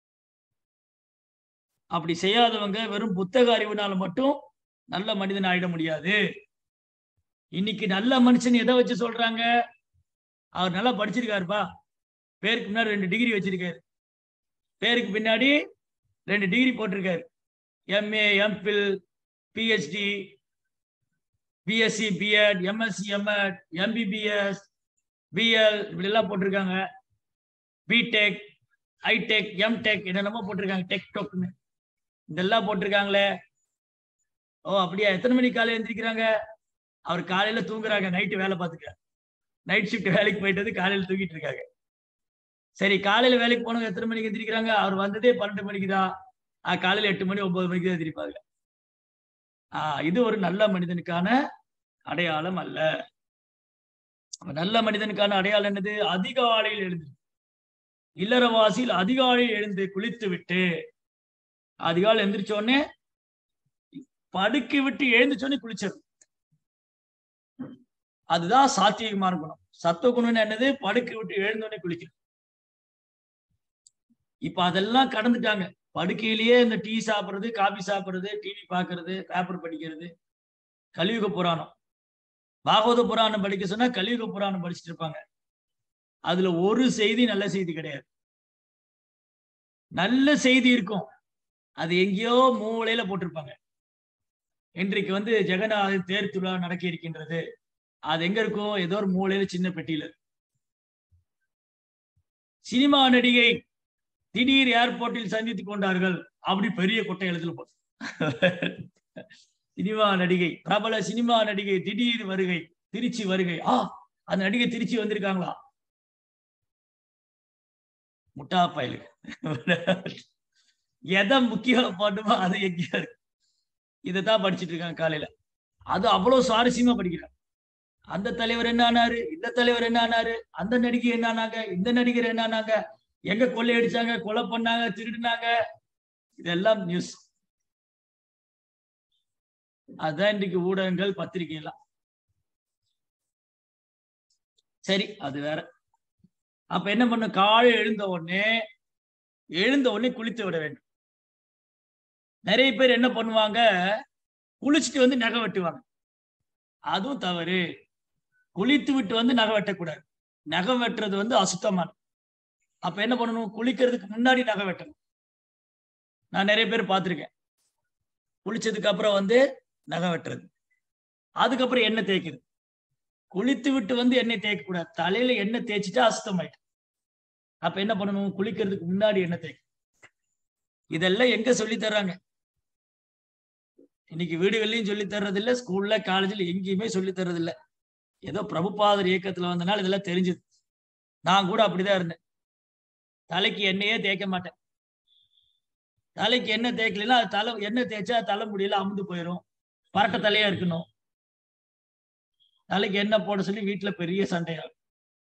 அப்படி செய்யாதவங்க வெறும் புத்தக அறிவுனால மட்டும் நல்ல மனிதன் ஆயிட முடியாது இன்னைக்கு நல்ல மனுஷன் எதை வச்சு சொல்றாங்க அவர் நல்லா படிச்சிருக்காருப்பா பேருக்கு முன்னாடி ரெண்டு டிகிரி வச்சிருக்காரு பேருக்கு பின்னாடி ரெண்டு டிகிரி போட்டிருக்காரு MA MPhil PhD BSc BEd MSc MEd MBBS BL இப்படி எல்லாம் போட்டிருக்காங்க பிடெக் ஐடெக் எம்டெக் என்னென்னமோ போட்டிருக்காங்க டெக் டொக்னு இதெல்லாம் போட்டிருக்காங்களே ஓ அப்படியா எத்தனை மணிக்கு காலையில எந்திரிக்கிறாங்க அவர் காலையில தூங்குறாங்க நைட்டு வேலை பார்த்துக்க நைட் ஷிஃப்ட் வேலைக்கு போயிட்டு வந்து காலையில தூங்கிட்டு இருக்காங்க சரி காலையில வேலைக்கு போனவங்க எத்தனை மணிக்கு எந்திரிக்கிறாங்க அவர் வந்ததே பன்னெண்டு மணிக்கு தான் ஆஹ் காலையில எட்டு மணி ஒன்பது மணிக்கு தான் எந்திரிப்பாங்க ஆஹ் இது ஒரு நல்ல மனிதனுக்கான அடையாளம் அல்ல அப்ப நல்ல மனிதனுக்கான அடையாளம் என்னது அதிகாலையில் எழுந்து இல்லறவாசியில் அதிகாலையில் எழுந்து குளித்து விட்டு அதிகாலை எந்திரிச்ச உடனே படுக்கை விட்டு எழுந்துச்ச உடனே குளிச்சது அதுதான் சாத்தியமான குணம் சத்துவ குணம்னு என்னது படுக்கை விட்டு எழுந்த உடனே குளிக்கிறது இப்ப அதெல்லாம் கடந்துட்டாங்க படுக்கையிலேயே இந்த டீ சாப்பிடுறது காபி சாப்பிடுறது டிவி பார்க்கிறது பேப்பர் படிக்கிறது கலியுக புராணம் பாகவத புராணம் படிக்க சொன்னா கலியுக புராணம் படிச்சுட்டு இருப்பாங்க அதுல ஒரு செய்தி நல்ல செய்தி கிடையாது நல்ல செய்தி இருக்கும் அது எங்கேயோ மூலையில போட்டிருப்பாங்க இன்றைக்கு வந்து ஜெகநாத தேர் திருவிழா நடக்க இருக்கின்றது அது எங்க இருக்கும் ஏதோ ஒரு மூலையில சின்ன பெட்டியில இருக்கு. சினிமா நடிகை திடீர் ஏர்போர்ட்டில் சந்தித்துக் கொண்டார்கள் அப்படி பெரிய கொட்டை எழுத்துல போட்டு சினிமா நடிகை பிரபல சினிமா நடிகை திடீர் வருகை திருச்சி வருகை ஆ அந்த நடிகை திருச்சி வந்திருக்காங்களா முட்டா பயலுக்கு எதை முக்கியம் பண்ணுமோ அது எங்கேயா இருக்கு இதைத்தான் படிச்சுட்டு இருக்காங்க காலையில அது அவ்வளவு சுவாரஸ்யமா படிக்கிறாங்க அந்த தலைவர் என்ன ஆனாரு இந்த தலைவர் என்ன ஆனாரு அந்த நடிகை என்ன ஆனாங்க இந்த நடிகர் என்ன ஆனாங்க எங்க கொள்ளையடிச்சாங்க கொலை பண்ணாங்க திருடினாங்க இதெல்லாம் நியூஸ் அதான் இன்றைக்கு ஊடகங்கள் பத்திரிகை எல்லாம் சரி அது வேற அப்ப என்ன பண்ண காலை எழுந்த உடனே எழுந்த உடனே குளித்து விட வேண்டும் நிறைய பேர் என்ன பண்ணுவாங்க குளிச்சுட்டு வந்து நகை வெட்டுவாங்க அதுவும் தவறு குளித்து விட்டு வந்து நகம் வெட்டக்கூடாது நகம் வெட்டுறது வந்து அசுத்தமான அப்ப என்ன பண்ணணும் குளிக்கிறதுக்கு முன்னாடி நகம் வெட்டணும் நான் நிறைய பேர் பார்த்திருக்கேன் குளிச்சதுக்கு அப்புறம் வந்து நகம் வெட்டுறது அதுக்கப்புறம் எண்ணெய் தேய்க்குது குளித்து விட்டு வந்து எண்ணெய் தேய்க்க கூடாது தலையில எண்ணெய் தேய்ச்சிட்டா அசுத்தமாயிட்டு அப்ப என்ன பண்ணணும் குளிக்கிறதுக்கு முன்னாடி எண்ணெய் தேய்க்கணும் இதெல்லாம் எங்க சொல்லி தர்றாங்க இன்னைக்கு வீடுகள்லயும் சொல்லி தர்றது இல்ல ஸ்கூல்ல காலேஜ்ல எங்கேயுமே சொல்லி தர்றது இல்ல ஏதோ பிரபுபாதர் இயக்கத்துல வந்தனால இதெல்லாம் தெரிஞ்சது நான் கூட அப்படிதான் இருந்தேன் தலைக்கு எண்ணெயே தேய்க்க மாட்டேன் தலைக்கு எண்ணெய் தேய்க்கலைன்னா அது தலை எண்ணெய் தேய்ச்சா தலை முடியல அமுந்து போயிடும் பரட்ட தலையா இருக்கணும் தலைக்கு எண்ணெய் போட சொல்லி வீட்டுல பெரிய சண்டையாகும்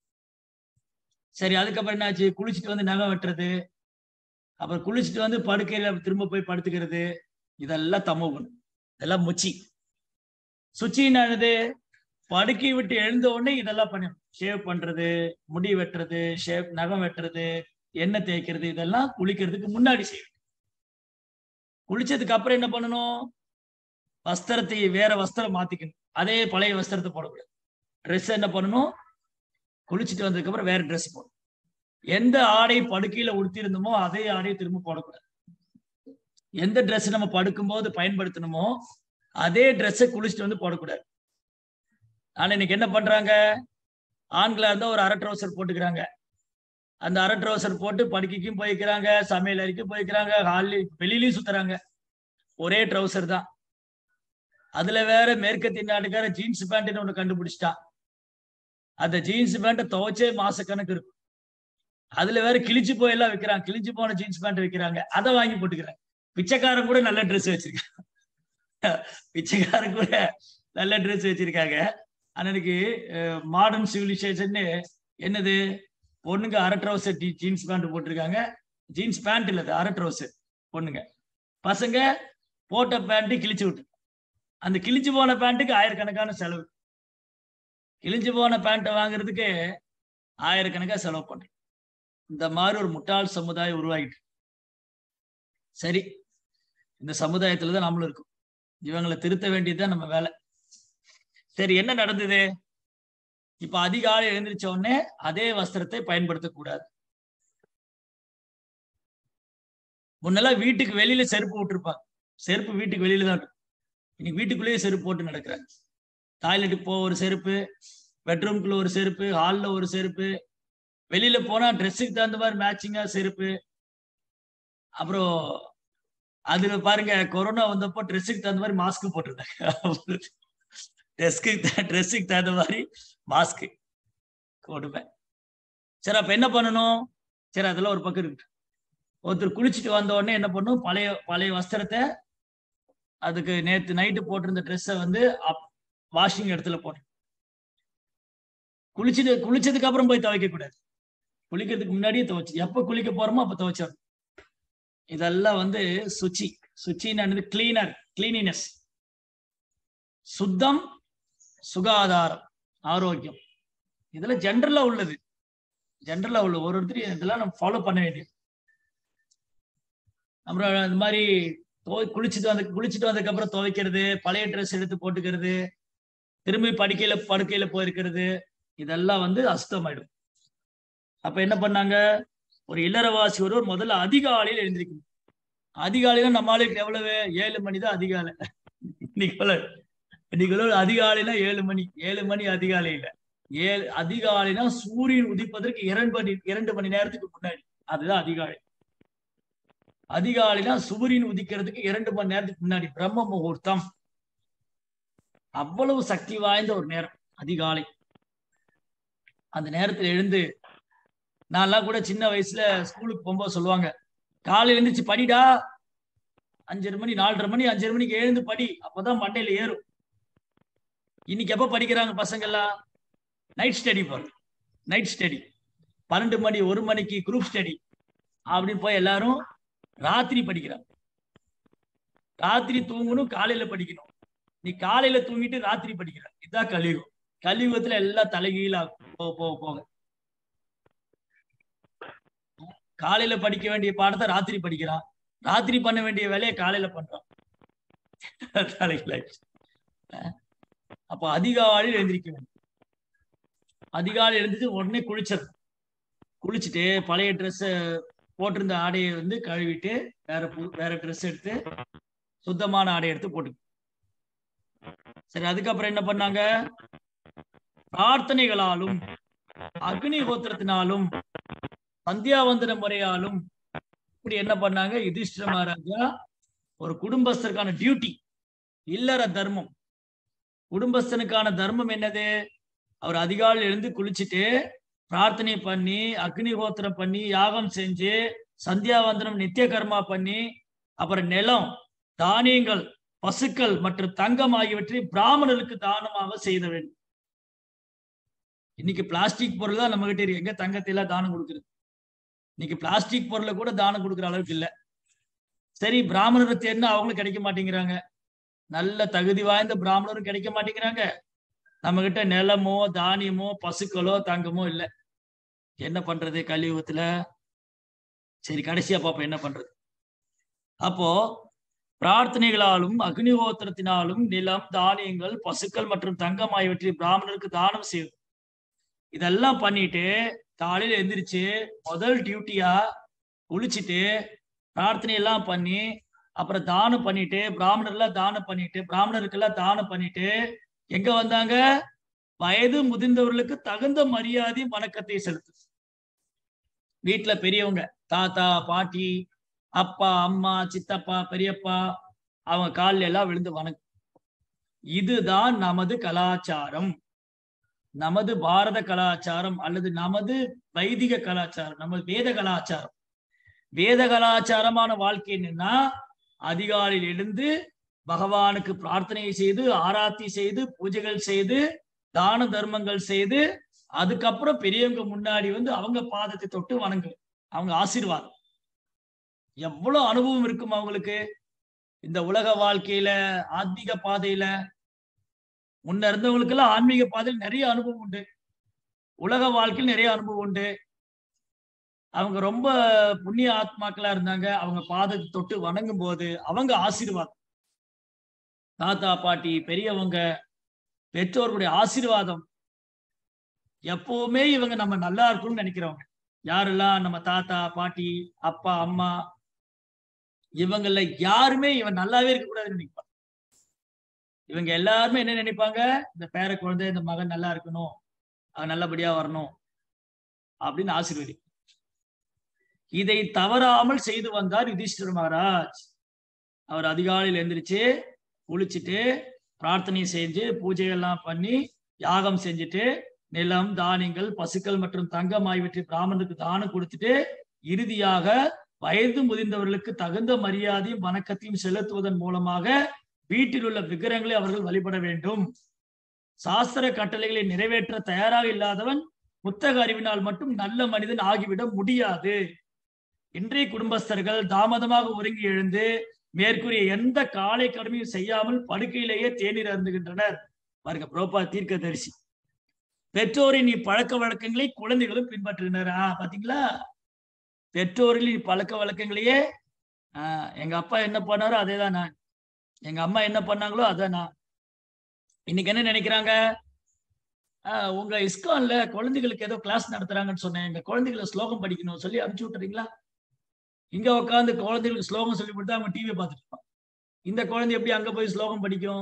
சரி அதுக்கப்புறம் என்னாச்சு குளிச்சுட்டு வந்து நகம் வெட்டுறது அப்புறம் குளிச்சுட்டு வந்து படுக்கையில திரும்ப போய் படுத்துக்கிறது இதெல்லாம் தமோகுணம் இதெல்லாம் முச்சி சுச்சின்னு படுக்கை விட்டு எழுந்த உடனே இதெல்லாம் பண்ணணும் ஷேவ் பண்றது முடி வெட்டுறது ஷேவ் நகம் வெட்டுறது எண்ணெய் தேய்க்கிறது இதெல்லாம் குளிக்கிறதுக்கு முன்னாடி செய்யணும் குளிச்சதுக்கு அப்புறம் என்ன பண்ணணும் வஸ்திரத்தை வேற வஸ்திரம் மாத்திக்கணும் அதே பழைய வஸ்திரத்தை போடக்கூடாது ட்ரெஸ் என்ன பண்ணணும் குளிச்சுட்டு வந்ததுக்கு அப்புறம் வேற ட்ரெஸ் போடணும் எந்த ஆடை படுக்கையில உடுத்திருந்தோமோ அதே ஆடையை திரும்ப போடக்கூடாது எந்த ட்ரெஸ் நம்ம படுக்கும்போது பயன்படுத்தணுமோ அதே ட்ரெஸ்ஸை குளிச்சுட்டு வந்து போடக்கூடாது ஆனா இன்னைக்கு என்ன பண்றாங்க ஆண்களா இருந்தா ஒரு அரை ட்ரௌசர் போட்டுக்கிறாங்க அந்த அரை ட்ரௌசர் போட்டு படுக்கைக்கும் போய்க்கிறாங்க சமையல் அறைக்கும் போய்க்கிறாங்க ஹால்லையும் வெளியிலயும் சுத்துறாங்க ஒரே ட்ரௌசர் தான் அதுல வேற மேற்கத்திய நாட்டுக்கார ஜீன்ஸ் பேண்ட்னு ஒண்ணு கண்டுபிடிச்சிட்டான் அந்த ஜீன்ஸ் பேண்ட்டை துவைச்சே மாசக்கணக்கு இருக்கும் அதுல வேற கிழிச்சு போய் எல்லாம் வைக்கிறாங்க கிழிச்சு போன ஜீன்ஸ் பேண்ட் வைக்கிறாங்க அதை வாங்கி போட்டுக்கிறாங்க பிச்சைக்காரன் கூட நல்ல ட்ரெஸ் வச்சிருக்காங்க பிச்சைக்காரன் கூட நல்ல ட்ரெஸ் வச்சிருக்காங்க அன்னைக்கு மாடர்ன் சிவிலைசேஷன் என்னது பொண்ணுங்க அரை ட்ரௌசர் ஜீன்ஸ் பேண்ட் போட்டிருக்காங்க ஜீன்ஸ் பேண்ட் இல்ல அரை ட்ரௌசர் பொண்ணுங்க பசங்க போட்ட பேண்ட் கிழிச்சு விட்டு அந்த கிழிச்சு போன பேண்ட்டுக்கு ஆயிரக்கணக்கான செலவு கிழிஞ்சு போன பேண்ட்டை வாங்குறதுக்கு ஆயிரக்கணக்காக செலவு பண்றோம் இந்த மாதிரி ஒரு முட்டாள் சமுதாயம் உருவாகிட்டு சரி இந்த சமுதாயத்துல தான் நம்மளும் இருக்கும் இவங்களை திருத்த வேண்டியதுதான் நம்ம வேலை சரி என்ன நடந்தது இப்ப அதிகாலை எழுந்திரிச்ச உடனே அதே வஸ்திரத்தை பயன்படுத்தக்கூடாது முன்னெல்லாம் வீட்டுக்கு வெளியில செருப்பு விட்டுருப்பாங்க செருப்பு வீட்டுக்கு வெளியில தான் இருக்கும் இன்னைக்கு வீட்டுக்குள்ளேயே செருப்பு போட்டு நடக்கிறாங்க டாய்லெட்டுக்கு போக ஒரு செருப்பு பெட்ரூம்குள்ள ஒரு செருப்பு ஹாலில் ஒரு செருப்பு வெளியில போனா ட்ரெஸ்ஸுக்கு தகுந்த மாதிரி மேட்சிங்கா செருப்பு அப்புறம் அதுல பாருங்க கொரோனா வந்தப்போ ட்ரெஸ்ஸுக்கு தகுந்த மாதிரி மாஸ்க் போட்டிருந்தாங்க ட்ரெஸ்க்கு ட்ரெஸ்ஸுக்கு தகுந்த மாதிரி மாஸ்க் கொடுப்பேன் சரி அப்ப என்ன பண்ணணும் சரி அதெல்லாம் ஒரு பக்கம் இருக்கு ஒருத்தர் குளிச்சுட்டு வந்த உடனே என்ன பண்ணும் பழைய பழைய வஸ்திரத்தை அதுக்கு நேத்து நைட்டு போட்டிருந்த ட்ரெஸ்ஸை வந்து வாஷிங் இடத்துல போட்டு குளிச்சுட்டு குளிச்சதுக்கு அப்புறம் போய் துவைக்க கூடாது குளிக்கிறதுக்கு முன்னாடியே துவைச்சு எப்ப குளிக்க போறோமோ அப்ப துவைச்சிடணும் இதெல்லாம் வந்து சுச்சி சுச்சின்னு கிளீனர் கிளீனினஸ் சுத்தம் சுகாதாரம் ஆரோக்கியம் இதெல்லாம் ஜென்ரலா உள்ளது ஜென்ரலா உள்ள ஒரு ஒருத்தர் இதெல்லாம் நம்ம ஃபாலோ பண்ண வேண்டியது அப்புறம் இந்த மாதிரி குளிச்சுட்டு வந்து குளிச்சுட்டு வந்ததுக்கு அப்புறம் துவைக்கிறது பழைய ட்ரெஸ் எடுத்து போட்டுக்கிறது திரும்பி படுக்கையில படுக்கையில போயிருக்கிறது இதெல்லாம் வந்து அசுத்தமாயிடும் அப்ப என்ன பண்ணாங்க ஒரு இல்லறவாசி ஒருவர் முதல்ல அதிகாலையில் எழுந்திருக்கணும் அதிகாலையில நம்ம ஆளுக்கு எவ்வளவு ஏழு மணி தான் அதிகாலை இன்னைக்கு இன்னைக்கு அதிகாலைனா ஏழு மணி ஏழு மணி அதிகாலையில ஏழு அதிகாலைனா சூரியன் உதிப்பதற்கு இரண்டு மணி இரண்டு மணி நேரத்துக்கு முன்னாடி அதுதான் அதிகாலை அதிகாலைனா சூரியன் உதிக்கிறதுக்கு இரண்டு மணி நேரத்துக்கு முன்னாடி பிரம்ம முகூர்த்தம் அவ்வளவு சக்தி வாய்ந்த ஒரு நேரம் அதிகாலை அந்த நேரத்துல எழுந்து நான்லாம் கூட சின்ன வயசுல ஸ்கூலுக்கு போகும்போது சொல்லுவாங்க காலையில எழுந்துச்சு படிடா அஞ்சரை மணி நாலரை மணி அஞ்சரை மணிக்கு எழுந்து படி அப்பதான் மண்டையில ஏறும் இன்னைக்கு எப்ப படிக்கிறாங்க பசங்க எல்லாம் நைட் ஸ்டடி போறது நைட் ஸ்டடி பன்னெண்டு மணி ஒரு மணிக்கு குரூப் ஸ்டடி அப்படின்னு போய் எல்லாரும் ராத்திரி படிக்கிறாங்க ராத்திரி தூங்கணும் காலையில படிக்கணும் நீ காலையில தூங்கிட்டு ராத்திரி படிக்கிற இதுதான் கலியுகம் கலியுகத்துல எல்லாம் தலைகீழா போக போக போக காலையில படிக்க வேண்டிய பாடத்தை ராத்திரி படிக்கிறான் ராத்திரி பண்ண வேண்டிய வேலையை காலையில பண்றான் தலைகீழாச்சு அப்ப அதிகாலையில் எழுந்திருக்க வேண்டும் அதிகாலை எழுந்திரிச்சு உடனே குளிச்சிடணும் குளிச்சுட்டு பழைய ட்ரெஸ் போட்டிருந்த ஆடையை வந்து கழுவிட்டு வேற பு- வேற ட்ரெஸ் எடுத்து சுத்தமான ஆடை எடுத்து போட்டு சரி அதுக்கப்புறம் என்ன பண்ணாங்க பிரார்த்தனைகளாலும் அக்னி கோத்திரத்தினாலும் சந்தியாவந்தன முறையாலும் இப்படி என்ன பண்ணாங்க யுதிஷ்டிர மகாராஜா ஒரு குடும்பஸ்தருக்கான டியூட்டி இல்லற தர்மம் குடும்பஸ்தனுக்கான தர்மம் என்னது அவர் அதிகாலையில் எழுந்து குளிச்சுட்டு பிரார்த்தனை பண்ணி அக்னி கோத்திரம் பண்ணி யாகம் செஞ்சு சந்தியாவந்தனம் நித்திய கர்மா பண்ணி அப்புறம் நிலம் தானியங்கள் பசுக்கள் மற்றும் தங்கம் ஆகியவற்றை பிராமணருக்கு தானமாக செய்த வேண்டும் இன்னைக்கு பிளாஸ்டிக் பொருள் தான் நம்ம கிட்ட இருக்கு எங்க தங்கத்தை எல்லாம் தானம் கொடுக்குறது இன்னைக்கு பிளாஸ்டிக் பொருளை கூட தானம் கொடுக்குற அளவுக்கு இல்ல சரி பிராமணரை தேர்ந்து அவங்களும் கிடைக்க மாட்டேங்கிறாங்க நல்ல தகுதி வாய்ந்த பிராமணரும் கிடைக்க மாட்டேங்கிறாங்க நம்ம கிட்ட நிலமோ தானியமோ பசுக்களோ தங்கமோ இல்ல என்ன பண்றது கலியுகத்துல சரி கடைசியா பாப்போம் என்ன பண்றது அப்போ பிரார்த்தனைகளாலும் அக்னிஹோத்திரத்தினாலும் நிலம் தானியங்கள் பசுக்கள் மற்றும் தங்கம் ஆகியவற்றை பிராமணருக்கு தானம் செய்யும் இதெல்லாம் பண்ணிட்டு காலையில எந்திரிச்சு முதல் டியூட்டியா குளிச்சுட்டு பிரார்த்தனை எல்லாம் பண்ணி அப்புறம் தானம் பண்ணிட்டு பிராமணர்லாம் தானம் பண்ணிட்டு பிராமணருக்கெல்லாம் தானம் பண்ணிட்டு எங்க வந்தாங்க வயது முதிர்ந்தவர்களுக்கு தகுந்த மரியாதையும் வணக்கத்தை செலுத்து வீட்டுல பெரியவங்க தாத்தா பாட்டி அப்பா அம்மா சித்தப்பா பெரியப்பா அவங்க காலில் எல்லாம் விழுந்து வணக்கம் இதுதான் நமது கலாச்சாரம் நமது பாரத கலாச்சாரம் அல்லது நமது வைதிக கலாச்சாரம் நமது வேத கலாச்சாரம் வேத கலாச்சாரமான வாழ்க்கை என்னன்னா அதிகாலையில் எழுந்து பகவானுக்கு பிரார்த்தனை செய்து ஆராத்தி செய்து பூஜைகள் செய்து தான தர்மங்கள் செய்து அதுக்கப்புறம் பெரியவங்க முன்னாடி வந்து அவங்க பாதத்தை தொட்டு வணங்கு அவங்க ஆசீர்வாதம் எவ்வளவு அனுபவம் இருக்கும் அவங்களுக்கு இந்த உலக வாழ்க்கையில ஆத்மீக பாதையில முன்ன இருந்தவங்களுக்கு எல்லாம் ஆன்மீக பாதையில் நிறைய அனுபவம் உண்டு உலக வாழ்க்கையில் நிறைய அனுபவம் உண்டு அவங்க ரொம்ப புண்ணிய ஆத்மாக்களா இருந்தாங்க அவங்க பாதத்தை தொட்டு வணங்கும் போது அவங்க ஆசீர்வாதம் தாத்தா பாட்டி பெரியவங்க பெற்றோர்களுடைய ஆசீர்வாதம் எப்பவுமே இவங்க நம்ம நல்லா இருக்கணும்னு நினைக்கிறவங்க யாரெல்லாம் நம்ம தாத்தா பாட்டி அப்பா அம்மா இவங்கள யாருமே இவன் நல்லாவே இருக்கக்கூடாதுன்னு நினைப்பாங்க இவங்க எல்லாருமே என்ன நினைப்பாங்க இந்த பேர குழந்தை இந்த மகன் நல்லா இருக்கணும் அவன் நல்லபடியா வரணும் அப்படின்னு ஆசீர்வதி இதை தவறாமல் செய்து வந்தார் யுதிஷ்டிர மகாராஜ் அவர் அதிகாலையில் எந்திரிச்சு குளிச்சுட்டு பிரார்த்தனை செஞ்சு பூஜையெல்லாம் பண்ணி யாகம் செஞ்சுட்டு நிலம் தானியங்கள் பசுக்கள் மற்றும் தங்கம் ஆகியவற்றை பிராமணருக்கு தானம் கொடுத்துட்டு இறுதியாக வயது முதிர்ந்தவர்களுக்கு தகுந்த மரியாதையும் வணக்கத்தையும் செலுத்துவதன் மூலமாக வீட்டில் உள்ள விக்கிரங்களை அவர்கள் வழிபட வேண்டும் சாஸ்திர கட்டளைகளை நிறைவேற்ற தயாராக இல்லாதவன் புத்தக அறிவினால் மட்டும் நல்ல மனிதன் ஆகிவிட முடியாது இன்றைய குடும்பஸ்தர்கள் தாமதமாக ஒருங்கி எழுந்து மேற்கூறிய எந்த காலை கடமையும் செய்யாமல் படுக்கையிலேயே தேநீர் அருந்துகின்றனர் பாருங்க புரோபா தீர்க்க தரிசி பெற்றோரின் இப்பழக்க வழக்கங்களை குழந்தைகளும் பின்பற்றுகின்றனர் ஆஹ் பாத்தீங்களா பெற்றோரின் பழக்க வழக்கங்களையே ஆஹ் எங்க அப்பா என்ன பண்ணாரோ அதே தான் நான் எங்க அம்மா என்ன பண்ணாங்களோ அதான் நான் இன்னைக்கு என்ன நினைக்கிறாங்க ஆஹ் உங்க இஸ்கான்ல குழந்தைகளுக்கு ஏதோ கிளாஸ் நடத்துறாங்கன்னு சொன்னேன் எங்க குழந்தைகளை ஸ்லோகம் படிக்கணும் சொல்லி அனுப்பிச்சு விட்டுறீங்களா இங்க உட்காந்து குழந்தைகளுக்கு ஸ்லோகம் சொல்லி கொடுத்தா அவங்க டிவியை பார்த்துட்டு இருப்பான் இந்த குழந்தை எப்படி அங்க போய் ஸ்லோகம் படிக்கும்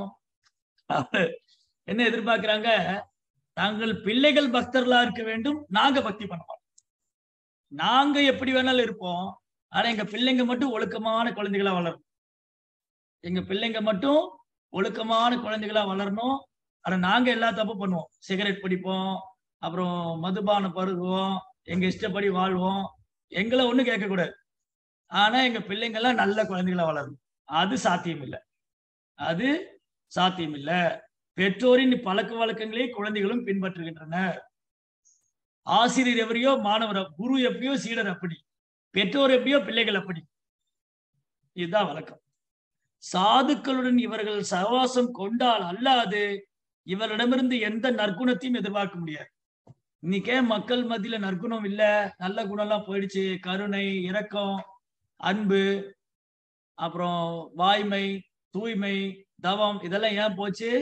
என்ன எதிர்பார்க்கிறாங்க தாங்கள் பிள்ளைகள் பக்தர்களா இருக்க வேண்டும் நாங்க பக்தி பண்ணுவோம் நாங்க எப்படி வேணாலும் இருப்போம் ஆனா எங்க பிள்ளைங்க மட்டும் ஒழுக்கமான குழந்தைகளா வளரும் எங்க பிள்ளைங்க மட்டும் ஒழுக்கமான குழந்தைகளா வளரணும் ஆனா நாங்க எல்லா தப்பு பண்ணுவோம் சிகரெட் பிடிப்போம் அப்புறம் மதுபானம் பருகுவோம் எங்க இஷ்டப்படி வாழ்வோம் எங்களை ஒண்ணும் கேட்க கூடாது ஆனா எங்க பிள்ளைங்க எல்லாம் நல்ல குழந்தைகளா வளரும் அது சாத்தியம் இல்லை அது சாத்தியம் இல்லை பெற்றோரின் பழக்க வழக்கங்களை குழந்தைகளும் பின்பற்றுகின்றனர் ஆசிரியர் எவரையோ மாணவர் குரு எப்படியோ சீடர் அப்படி பெற்றோர் எப்படியோ பிள்ளைகள் அப்படி இதுதான் வழக்கம் சாதுக்களுடன் இவர்கள் சகவாசம் கொண்டால் அல்லாது இவரிடமிருந்து எந்த நற்குணத்தையும் எதிர்பார்க்க முடியாது இன்னைக்கே மக்கள் மத்தியில நற்குணம் இல்ல நல்ல குணம்லாம் போயிடுச்சு கருணை இரக்கம் அன்பு அப்புறம் வாய்மை தூய்மை தவம் இதெல்லாம் ஏன் போச்சு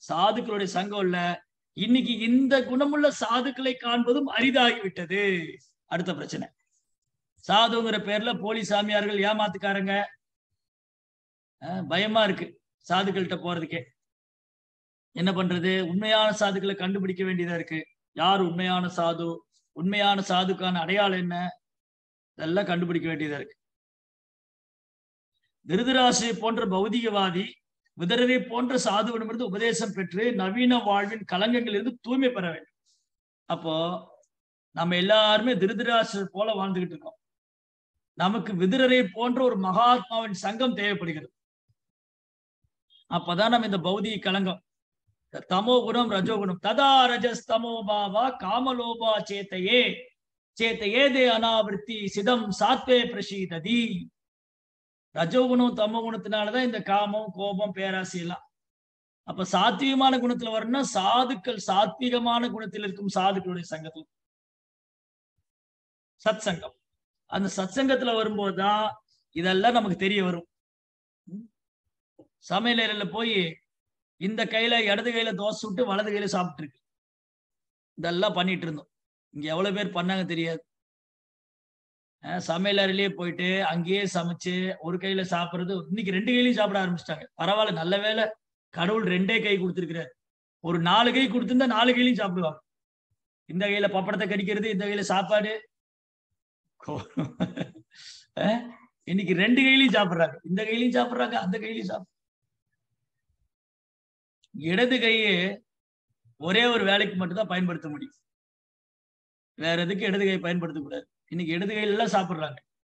சாதுக்களுடைய சங்கம் இல்ல இன்னைக்கு இந்த குணமுள்ள சாதுக்களை காண்பதும் அரிதாகிவிட்டது அடுத்த பிரச்சனை சாதுங்கிற பேர்ல போலி சாமியார்கள் ஏமாத்துக்காரங்க அஹ் பயமா இருக்கு சாதுக்கள்கிட்ட போறதுக்கே என்ன பண்றது உண்மையான சாதுக்களை கண்டுபிடிக்க வேண்டியதா இருக்கு யார் உண்மையான சாது உண்மையான சாதுக்கான அடையாளம் என்ன இதெல்லாம் கண்டுபிடிக்க வேண்டியதா இருக்கு திருதராசிரியை போன்ற பௌதிகவாதி விதரரை போன்ற சாதுவிடமிருந்து உபதேசம் பெற்று நவீன வாழ்வின் கலங்கங்களிலிருந்து தூய்மை பெற வேண்டும் அப்போ நம்ம எல்லாருமே திருதராசிரியர் போல வாழ்ந்துகிட்டு இருக்கோம் நமக்கு விதுரரை போன்ற ஒரு மகாத்மாவின் சங்கம் தேவைப்படுகிறது அப்பதான் நம்ம இந்த பௌதிக கலங்கம் தமோ குணம் ரஜோ குணம் ததா ரஜஸ் தமோ பாவா காமலோபா சேத்தையே சேத்தையே தே அனாவிருத்தி சிதம் சாத்வே பிரசீததி ரஜோகுணம் தமோ குணத்தினாலதான் இந்த காமம் கோபம் பேராசை எல்லாம் அப்ப சாத்வீகமான குணத்துல வரணும்னா சாதுக்கள் சாத்வீகமான குணத்தில் இருக்கும் சாதுக்களுடைய சங்கத்தில் சத் சங்கம் அந்த சத் சங்கத்துல வரும்போதுதான் இதெல்லாம் நமக்கு தெரிய வரும் சமையலறையில போய் இந்த கையில இடது கையில தோசை சுட்டு வலது கையில சாப்பிட்டு இருக்கு இதெல்லாம் பண்ணிட்டு இருந்தோம் இங்க எவ்வளவு பேர் பண்ணாங்க தெரியாது சமையல் அறையிலேயே போயிட்டு அங்கேயே சமைச்சு ஒரு கையில சாப்பிடுறது இன்னைக்கு ரெண்டு கையிலையும் சாப்பிட ஆரம்பிச்சிட்டாங்க பரவாயில்ல நல்ல வேலை கடவுள் ரெண்டே கை கொடுத்துருக்கிறார் ஒரு நாலு கை கொடுத்திருந்தா நாலு கையிலையும் சாப்பிடுவாங்க இந்த கையில பப்படத்தை கடிக்கிறது இந்த கையில சாப்பாடு இன்னைக்கு ரெண்டு கையிலையும் சாப்பிடுறாங்க இந்த கையிலையும் சாப்பிடுறாங்க அந்த கையிலையும் சாப்பிடு இடது கையை ஒரே ஒரு வேலைக்கு மட்டும்தான் பயன்படுத்த முடியும் வேற எதுக்கு இடது கை பயன்படுத்தக்கூடாது இன்னைக்கு இடது கையில எல்லாம் சாப்பிடுறாங்க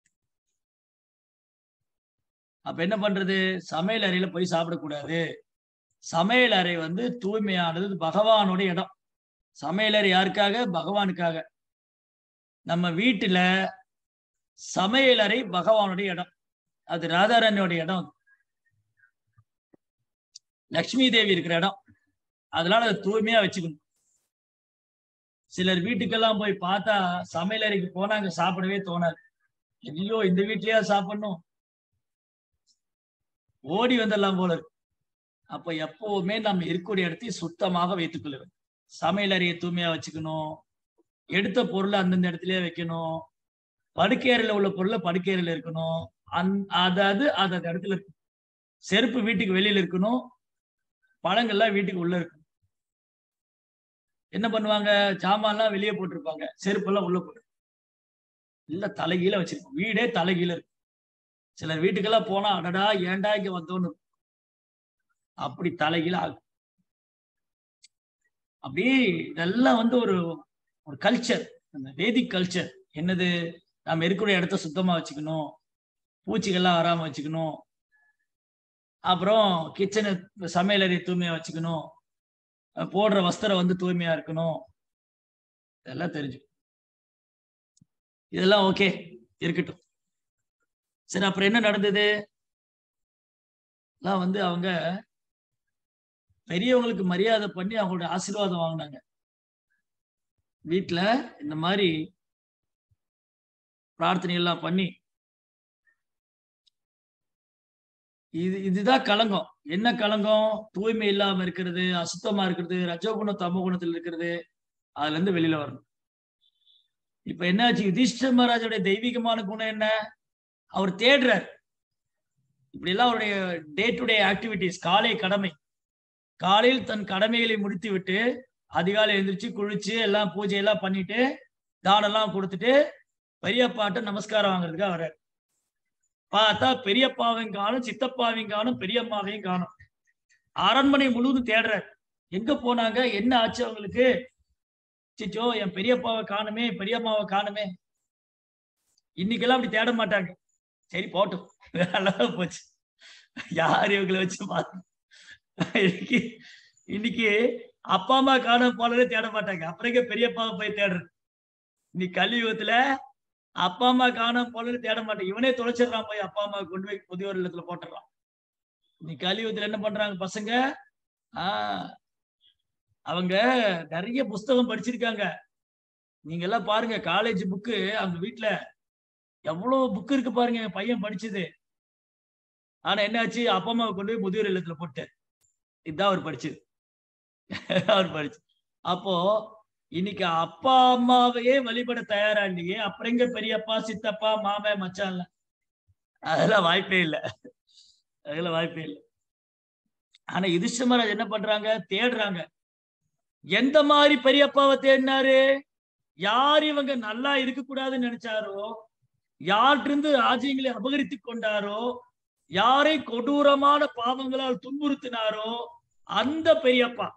அப்ப என்ன பண்றது சமையல் அறையில போய் சாப்பிடக்கூடாது சமையல் அறை வந்து தூய்மையானது பகவானோட இடம் சமையல் அறை யாருக்காக பகவானுக்காக நம்ம வீட்டுல சமையல் அறை பகவானுடைய இடம் அது ராதாராணியோட இடம் லக்ஷ்மி தேவி இருக்கிற இடம் அதனால அதை தூய்மையா வச்சுக்கணும் சிலர் வீட்டுக்கெல்லாம் போய் பார்த்தா சமையல் அறைக்கு போனாங்க சாப்பிடவே தோணாது ஐயோ இந்த வீட்லயா சாப்பிடணும் ஓடி வந்துடலாம் போல இருக்கு அப்ப எப்பவுமே நம்ம இருக்கக்கூடிய இடத்தையும் சுத்தமாக வைத்துக் கொள்ள வேண்டும் சமையல் அறையை தூய்மையா வச்சுக்கணும் எடுத்த பொருளை அந்தந்த இடத்துலயே வைக்கணும் படுக்கையறையில உள்ள பொருளை படுக்கையறையில இருக்கணும் அந் அதாவது அது அந்த இடத்துல இருக்கும் செருப்பு வீட்டுக்கு வெளியில இருக்கணும் பழங்கள்லாம் வீட்டுக்கு உள்ள இருக்கும் என்ன பண்ணுவாங்க சாமான்லாம் வெளியே போட்டிருப்பாங்க செருப்பெல்லாம் உள்ள போட்டு இல்ல தலைகீழ வச்சிருப்போம் வீடே தலைகீழ இருக்கும் சிலர் வீட்டுக்கெல்லாம் போனா அடடா ஏன்டா இங்க வந்தோன்னு அப்படி தலைகீழ ஆகும் அப்படியே இதெல்லாம் வந்து ஒரு ஒரு கல்ச்சர் அந்த வேதிக் கல்ச்சர் என்னது நம்ம இருக்கிற இடத்த சுத்தமா வச்சுக்கணும் பூச்சிகள்லாம் வராம வச்சுக்கணும் அப்புறம் கிச்சனு சமையலறை தூய்மையா வச்சுக்கணும் போடுற வஸ்திரம் வந்து தூய்மையா இருக்கணும் இதெல்லாம் தெரிஞ்சு இதெல்லாம் ஓகே இருக்கட்டும் சரி அப்புறம் என்ன நடந்தது எல்லாம் வந்து அவங்க பெரியவங்களுக்கு மரியாதை பண்ணி அவங்களோட ஆசீர்வாதம் வாங்கினாங்க வீட்டுல இந்த மாதிரி பிரார்த்தனை எல்லாம் பண்ணி இது இதுதான் களங்கம் என்ன களங்கம் தூய்மை இல்லாம இருக்கிறது அசுத்தமா இருக்கிறது ரஜோகுணம் தமோ குணத்துல இருக்கிறது அதுல இருந்து வெளியில வரணும் இப்ப என்னாச்சு யுதிஷ்டர் மகாராஜோட தெய்வீகமான குணம் என்ன அவர் தேடுறார் இப்படி எல்லாம் அவருடைய டே டு டே ஆக்டிவிட்டிஸ் காலை கடமை காலையில் தன் கடமைகளை முடித்து விட்டு அதிகாலை எழுந்திரிச்சு குளிச்சு எல்லாம் பூஜை எல்லாம் பண்ணிட்டு தானம் எல்லாம் கொடுத்துட்டு பெரியப்பாட்ட நமஸ்காரம் வாங்குறதுக்காக வர்றாரு பார்த்தா பெரியப்பாவையும் காணும் சித்தப்பாவையும் காணும் பெரியம்மாவையும் காணும் அரண்மனை முழுவதும் தேடுறாரு எங்க போனாங்க என்ன ஆச்சு அவங்களுக்கு சிச்சோ என் பெரியப்பாவை காணுமே பெரியம்மாவை காணுமே இன்னைக்கெல்லாம் அப்படி தேட மாட்டாங்க சரி போட்டும் நல்லா போச்சு யார் இவங்களை வச்சு பார்த்து இன்னைக்கு இன்னைக்கு அப்பா அம்மா காண போலவே தேட மாட்டாங்க அப்புறங்க பெரியப்பாவை போய் தேடுறது இன்னைக்கு கலியுகத்துல அப்பா அம்மா காணாம போல தேட மாட்டேன் இவனே தொலைச்சிடறான் போய் அப்பா அம்மா கொண்டு போய் முதியோர் இல்லத்துல போட்டுறான் நீ கலியுகத்துல என்ன பண்றாங்க பசங்க ஆஹ் அவங்க நிறைய புஸ்தகம் படிச்சிருக்காங்க நீங்க எல்லாம் பாருங்க காலேஜ் புக்கு அவங்க வீட்டுல எவ்வளவு புக் இருக்கு பாருங்க என் பையன் படிச்சது ஆனா என்னாச்சு அப்பா அம்மாவை கொண்டு போய் முதியோர் இல்லத்துல போட்டு இதுதான் அவர் படிச்சது அவர் படிச்சு அப்போ இன்னைக்கு அப்பா அம்மாவையே வழிபட தயாரா இல்லையே அப்புறம் எங்க பெரியப்பா சித்தப்பா மாமன் மச்சான்ல அதெல்லாம் வாய்ப்பே இல்லை அதெல்லாம் வாய்ப்பே இல்லை ஆனா யுதிஷ்டமராஜ் என்ன பண்றாங்க தேடுறாங்க எந்த மாதிரி பெரியப்பாவை தேடினாரு யார் இவங்க நல்லா இருக்க கூடாதுன்னு நினைச்சாரோ யார்கிட்ட ராஜ்யங்களை அபகரித்து கொண்டாரோ யாரை கொடூரமான பாவங்களால் துன்புறுத்தினாரோ அந்த பெரியப்பா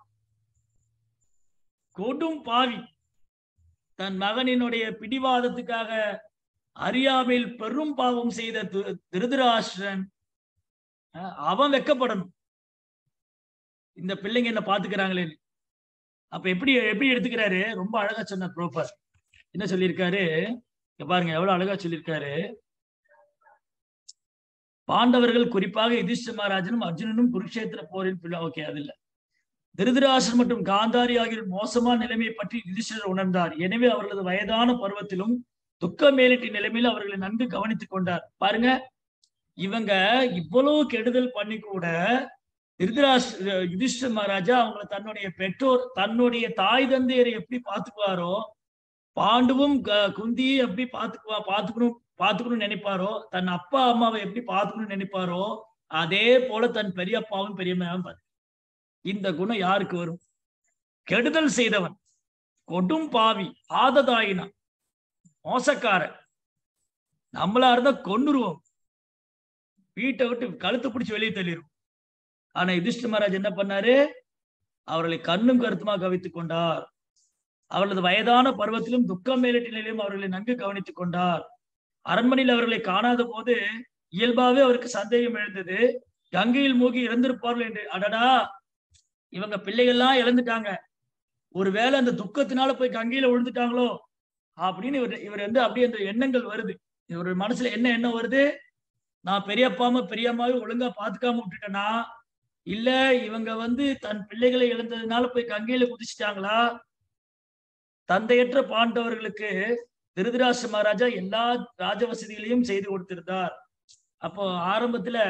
கொடும் பாவி தன் மகனினுடைய பிடிவாதத்துக்காக அறியாமையில் பெரும் பாவம் செய்த து- திருதராஷ்டிரன் அஹ், அவன் வெக்கப்படணும் இந்த பிள்ளைங்க என்ன பாத்துக்கிறாங்களே அப்ப எப்படி எப்படி எடுத்துக்கிறாரு ரொம்ப அழகா சொன்ன ப்ரோப்பர் என்ன சொல்லியிருக்காரு இங்க பாருங்க எவ்வளவு அழகா சொல்லியிருக்காரு பாண்டவர்கள் குறிப்பாக யுதிஷ்ட மகாராஜனும் அர்ஜுனனும் குருக்ஷேத்திர போரில் பிள்ளை ஓகே அது இல்ல திருதராசன் மற்றும் காந்தாரி ஆகியோர் மோசமான நிலைமையை பற்றி யுதிஷ்டர் உணர்ந்தார் எனவே அவர்களது வயதான பருவத்திலும் துக்க மேலிட்ட நிலைமையில் அவர்களை நன்கு கவனித்துக் கொண்டார் பாருங்க இவங்க இவ்வளவு கெடுதல் பண்ணி கூட திருதராஷ் யுதிஷ்ட மகாராஜா அவங்கள தன்னுடைய பெற்றோர் தன்னுடைய தாய் தந்தையரை எப்படி பார்த்துக்குவாரோ பாண்டுவும் க- குந்தியை எப்படி பார்த்துக்குவா பார்த்துக்கணும் பார்த்துக்கணும்னு நினைப்பாரோ தன் அப்பா அம்மாவை எப்படி பார்த்துக்கணும்னு நினைப்பாரோ அதே போல தன் பெரியப்பாவும் பெரியம்மாவும் பார்த்து இந்த குணம் யாருக்கு வரும் கெடுதல் செய்தவன் கொடும் பாவி ஆததாயினான் மோசக்காரன் நம்மளா இருந்தா கொன்னுருவோம் வீட்டை விட்டு கழுத்து பிடிச்சு வெளியே தள்ளிரும் ஆனா யுதிஷ்ட மகாராஜ் என்ன பண்ணாரு அவர்களை கண்ணும் கருத்துமா கவித்துக் கொண்டார் அவர்களது வயதான பருவத்திலும் துக்கம் மேலிட்ட நிலையிலும் அவர்களை நன்கு கவனித்துக் கொண்டார் அரண்மனையில் அவர்களை காணாத போது இயல்பாவே அவருக்கு சந்தேகம் எழுந்தது கங்கையில் மூழ்கி இறந்திருப்பார்கள் என்று அடடா இவங்க பிள்ளைகள்லாம் இழந்துட்டாங்க ஒருவேளை அந்த துக்கத்தினால போய் கங்கையில விழுந்துட்டாங்களோ அப்படின்னு இவர் இவர் வந்து அப்படியே அந்த எண்ணங்கள் வருது இவர் மனசுல என்ன எண்ணம் வருது நான் பெரியப்பாம பெரியம்மாவை ஒழுங்கா பாத்துக்காம விட்டுட்டேனா இல்ல இவங்க வந்து தன் பிள்ளைகளை இழந்ததுனால போய் கங்கையில குதிச்சிட்டாங்களா தந்தையற்ற பாண்டவர்களுக்கு திருதராஷ்டிர மகாராஜா எல்லா ராஜ வசதிகளையும் செய்து கொடுத்திருந்தார் அப்போ ஆரம்பத்துல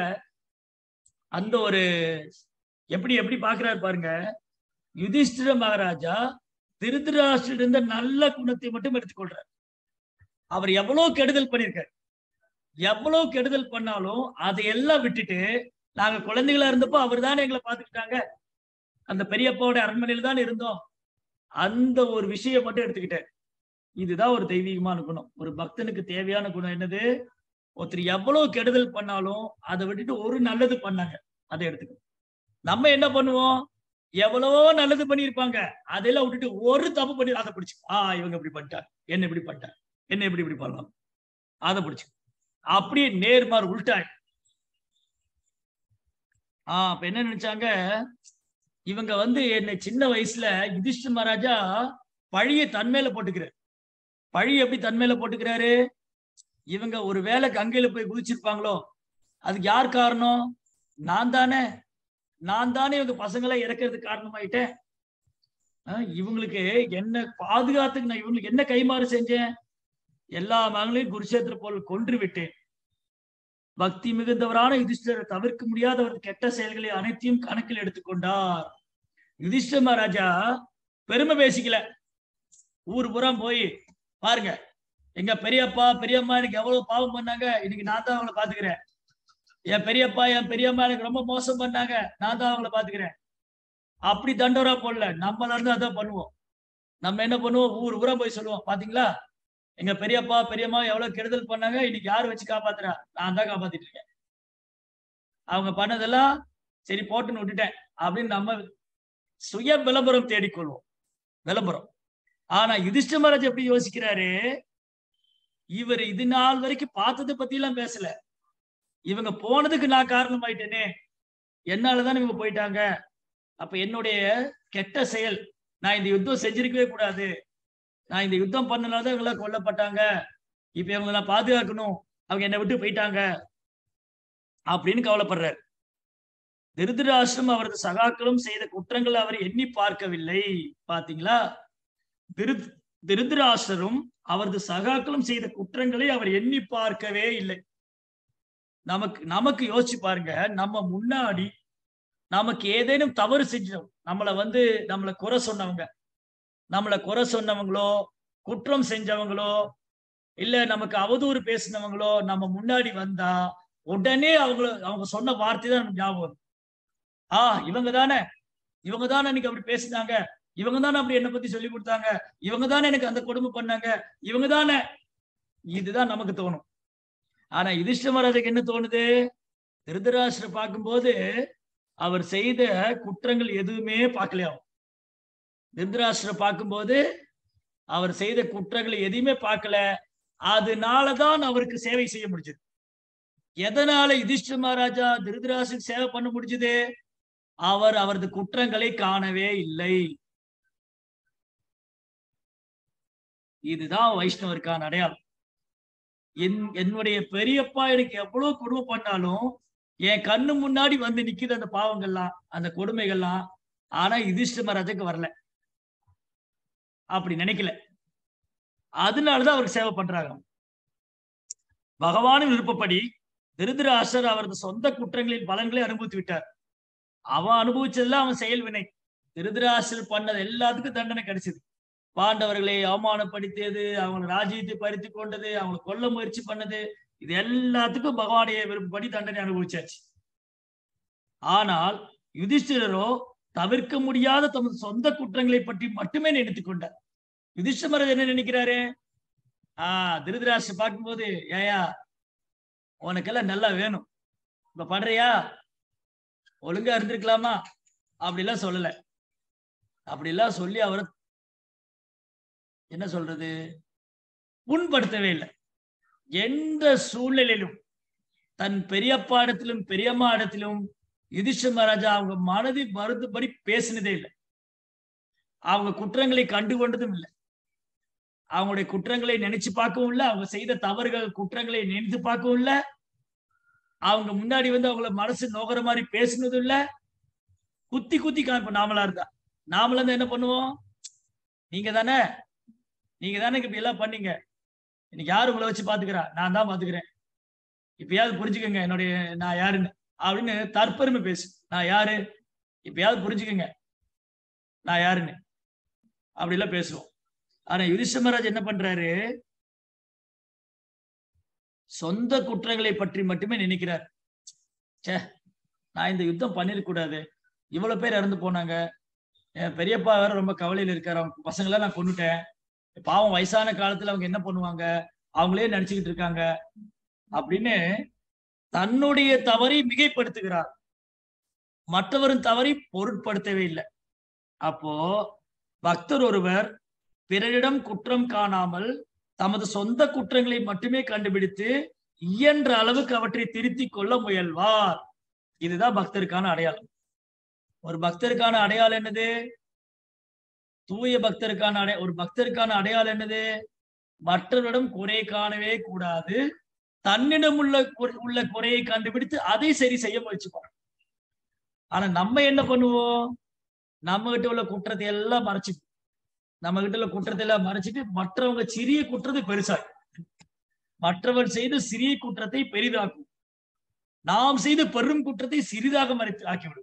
அந்த ஒரு எப்படி எப்படி பாக்குறாரு பாருங்க யுதிஷ்டிர மகாராஜா திருதராஷ்டிர இருந்த நல்ல குணத்தை மட்டும் எடுத்துக்கொள்றார் அவர் எவ்வளவு கெடுதல் பண்ணிருக்காரு எவ்வளவு கெடுதல் பண்ணாலும் அதையெல்லாம் விட்டுட்டு நாங்க குழந்தைகளா இருந்தப்போ அவர் தானே எங்களை பாத்துக்கிட்டாங்க அந்த பெரியப்பாவோட அரண்மனையில தான் இருந்தோம் அந்த ஒரு விஷயம் மட்டும் எடுத்துக்கிட்டார் இதுதான் ஒரு தெய்வீகமான குணம் ஒரு பக்தனுக்கு தேவையான குணம் என்னது ஒருத்தர் எவ்வளவு கெடுதல் பண்ணாலும் அதை விட்டுட்டு ஒரு நல்லது பண்ணாங்க அதை எடுத்துக்கணும் நம்ம என்ன பண்ணுவோம் எவ்வளவோ நல்லது பண்ணியிருப்பாங்க அதெல்லாம் விட்டுட்டு ஒரு தப்பு பண்ணி அதை பிடிச்சு ஆ இவங்க இப்படி பண்ணிட்டாங்க என்ன இப்படி பண்ணிட்டாங்க என்ன இப்படி இப்படி பண்ணலாம் அதை பிடிச்சு அப்படியே நேர்மார் உள்டாய் ஆஹ் அப்ப என்ன நினைச்சாங்க இவங்க வந்து என்னை சின்ன வயசுல யுதிஷ்ட மகாராஜா பழிய தன்மையில போட்டுக்கிறார் பழி எப்படி தன்மையில போட்டுக்கிறாரு இவங்க ஒரு வேளை கங்கையில போய் குதிச்சிருப்பாங்களோ அதுக்கு யார் காரணம் நான் தானே நான் தானே இவங்க பசங்களை இறக்கிறதுக்கு காரணமாயிட்டேன் ஆஹ் இவங்களுக்கு என்ன பாதுகாத்துக்கு நான் இவங்களுக்கு என்ன கைமாறு செஞ்சேன் எல்லா மகளையும் குருஷேத்திர போல் கொன்று விட்டேன் பக்தி மிகுந்தவரான யுதிஷ்டரை தவிர்க்க முடியாதவர் கெட்ட செயல்களை அனைத்தையும் கணக்கில் எடுத்துக்கொண்டார் யுதிஷ்ட மகாராஜா பெருமை பேசிக்கல ஊர் புறம் போய் பாருங்க எங்க பெரியப்பா பெரியம்மா எனக்கு எவ்வளவு பாவம் பண்ணாங்க இன்னைக்கு நான் தான் அவங்கள பாத்துக்கிறேன் என் பெரியப்பா என் பெரியம்மா எனக்கு ரொம்ப மோசம் பண்ணாங்க நான் தான் அவங்கள பாத்துக்கிறேன் அப்படி தண்டோரா போடல நம்மள இருந்து அதான் பண்ணுவோம் நம்ம என்ன பண்ணுவோம் ஊர் ஊரா போய் சொல்லுவோம் பாத்தீங்களா எங்க பெரியப்பா பெரியம்மா எவ்வளவு கெடுதல் பண்ணாங்க இன்னைக்கு யாரு வச்சு காப்பாத்துறா நான் தான் காப்பாத்திட்டு இருக்கேன் அவங்க பண்ணதெல்லாம் சரி போட்டுன்னு விட்டுட்டேன் அப்படின்னு நம்ம சுய விளம்பரம் தேடிக்கொள்வோம் விளம்பரம் ஆனா யுதிஷ்ட மகாராஜ் எப்படி யோசிக்கிறாரு இவர் இது நாள் வரைக்கும் பார்த்ததை பத்தி எல்லாம் பேசல இவங்க போனதுக்கு நான் காரணமாயிட்டேனே என்னாலதான் இவங்க போயிட்டாங்க அப்ப என்னுடைய கெட்ட செயல் நான் இந்த யுத்தம் செஞ்சிருக்கவே கூடாது நான் இந்த யுத்தம் பண்ணனாலதான் இவங்க எல்லாம் கொல்லப்பட்டாங்க இப்ப இவங்க நான் பாதுகாக்கணும் அவங்க என்னை விட்டு போயிட்டாங்க அப்படின்னு கவலைப்படுறாரு திருதராஷ்டிரம் அவரது சகாக்களும் செய்த குற்றங்களை அவர் எண்ணி பார்க்கவில்லை பாத்தீங்களா திரு திருதராஷ்டரும் அவரது சகாக்களும் செய்த குற்றங்களை அவர் எண்ணி பார்க்கவே இல்லை நமக்கு நமக்கு யோசிச்சு பாருங்க நம்ம முன்னாடி நமக்கு ஏதேனும் தவறு செஞ்சோம் நம்மளை வந்து நம்மளை குறை சொன்னவங்க நம்மளை குறை சொன்னவங்களோ குற்றம் செஞ்சவங்களோ இல்ல நமக்கு அவதூறு பேசினவங்களோ நம்ம முன்னாடி வந்தா உடனே அவங்கள அவங்க சொன்ன வார்த்தை தான் நமக்கு ஞாபகம் வரும். ஆ இவங்க தானே இவங்க தானே எனக்கு அப்படி பேசினாங்க இவங்க தானே அப்படி என்னை பத்தி சொல்லி கொடுத்தாங்க இவங்க தானே எனக்கு அந்த கொடுமை பண்ணாங்க இவங்க தானே இதுதான் நமக்கு தோணும் ஆனா யுதிஷ்ட மகாராஜுக்கு என்ன தோணுது திருதராஷ்டிர பார்க்கும்போது அவர் செய்த குற்றங்கள் எதுவுமே பார்க்கலையாம் திருதராஷ்டிர பார்க்கும்போது அவர் செய்த குற்றங்களை எதையுமே பார்க்கல அதனாலதான் அவருக்கு சேவை செய்ய முடிஞ்சது எதனால யுதிஷ்ட மகாராஜா திருதராஷ்டிரக்கு சேவை பண்ண முடிஞ்சது அவர் அவரது குற்றங்களை காணவே இல்லை இதுதான் வைஷ்ணவருக்கான அடையாளம் என் என்னுடைய பெரியப்பா எனக்கு எவ்வளவு கொடுமை பண்ணாலும் என் கண்ணு முன்னாடி வந்து நிக்குது அந்த பாவங்கள்லாம் அந்த கொடுமைகள்லாம் ஆனா யுதிஷ்ட மகாராஜாக்கு வரல அப்படி நினைக்கல அதனாலதான் அவருக்கு சேவை பண்றாங்க பகவானின் விருப்பப்படி திருதராஷ்டர் அவரது சொந்த குற்றங்களின் பலன்களை அனுபவித்து விட்டார் அவன் அனுபவிச்சதுல அவன் செயல் வினை திருதராஷ்டர் பண்ணது எல்லாத்துக்கும் தண்டனை கிடைச்சது பாண்டவர்களை அவமானப்படுத்தியது அவங்க ராஜ்யத்தை பறித்து கொண்டது அவங்களை கொல்ல முயற்சி பண்ணது இது எல்லாத்துக்கும் பகவானுடைய விருப்பப்படி தண்டனை அனுபவிச்சாச்சு ஆனால் யுதிஷ்டிரரோ தவிர்க்க முடியாத தமது சொந்த குற்றங்களை பற்றி மட்டுமே நினைத்துக் கொண்டார் யுதிஷ்டமரர் என்ன நினைக்கிறாரு ஆஹ் திருதராஷ்டிர பார்க்கும்போது ஏயா உனக்கெல்லாம் நல்லா வேணும் இப்ப பண்றியா ஒழுங்கா இருந்திருக்கலாமா அப்படிலாம் சொல்லல அப்படிலாம் சொல்லி அவரை என்ன சொல்றது புண்படுத்தவே இல்லை எந்த சூழ்நிலையிலும் தன் பெரியப்பா இடத்திலும் பெரியம்மா இடத்திலும் யுதிஷ்ட மகாராஜா அவங்க மனதை மருந்துபடி பேசினதே இல்லை அவங்க குற்றங்களை கண்டு கொண்டதும் இல்லை அவங்களுடைய குற்றங்களை நினைச்சு பார்க்கவும் இல்லை அவங்க செய்த தவறுகள் குற்றங்களை நினைத்து பார்க்கவும் இல்லை அவங்க முன்னாடி வந்து அவங்கள மனசு நோகிற மாதிரி பேசுனதும் இல்லை குத்தி குத்தி காமிப்போம் நாமளா இருந்தா நாமளா இருந்தா என்ன பண்ணுவோம் நீங்க தானே நீங்க தானே இப்படி எல்லாம் பண்ணீங்க இன்னைக்கு யாரு உங்களை வச்சு பாத்துக்கிறா நான் தான் பாத்துக்கிறேன் இப்பயாவது புரிஞ்சுக்கங்க என்னுடைய நான் யாருன்னு அப்படின்னு தற்பெருமை பேசு நான் யாரு இப்பயாவது புரிஞ்சுக்கங்க நான் யாருன்னு அப்படி எல்லாம் பேசுவோம் ஆனா யுதிஷ்டமராஜ் என்ன பண்றாரு சொந்த குற்றங்களை பற்றி மட்டுமே நினைக்கிறார் சே நான் இந்த யுத்தம் பண்ணிருக்க இவ்வளவு பேர் இறந்து போனாங்க என் பெரியப்பா வேற ரொம்ப கவலையில இருக்காரு அவங்க பசங்களை நான் கொண்டுட்டேன் பாவம் வயசான காலத்துல அவங்க என்ன பண்ணுவாங்க அவங்களே நினைச்சுக்கிட்டு இருக்காங்க அப்படின்னு தன்னுடைய தவறை மிகைப்படுத்துகிறார் மற்றவரின் தவறை பொருட்படுத்தவே இல்லை அப்போ பக்தர் ஒருவர் பிறரிடம் குற்றம் காணாமல் தமது சொந்த குற்றங்களை மட்டுமே கண்டுபிடித்து இயன்ற அளவுக்கு அவற்றை திருத்திக் கொள்ள முயல்வார் இதுதான் பக்தருக்கான அடையாளம் ஒரு பக்தருக்கான அடையாளம் என்னது தூய பக்தருக்கான அடை ஒரு பக்தருக்கான அடையாளம் என்னது மற்றவரிடம் குறை காணவே கூடாது தன்னிடம் உள்ள குறை- உள்ள குறையை கண்டுபிடித்து அதை சரி செய்ய முயற்சிப்பாங்க ஆனா நம்ம என்ன பண்ணுவோம் நம்ம கிட்ட உள்ள குற்றத்தை எல்லாம் மறைச்சிட்டு நம்ம கிட்ட உள்ள குற்றத்தை எல்லாம் மறைச்சிட்டு மற்றவங்க சிறிய குற்றத்தை பெருசாக்கும் மற்றவர் செய்த சிறிய குற்றத்தை பெரிதாக்கும் நாம் செய்த பெரும் குற்றத்தை சிறிதாக மறைத்து ஆக்கிவிடும்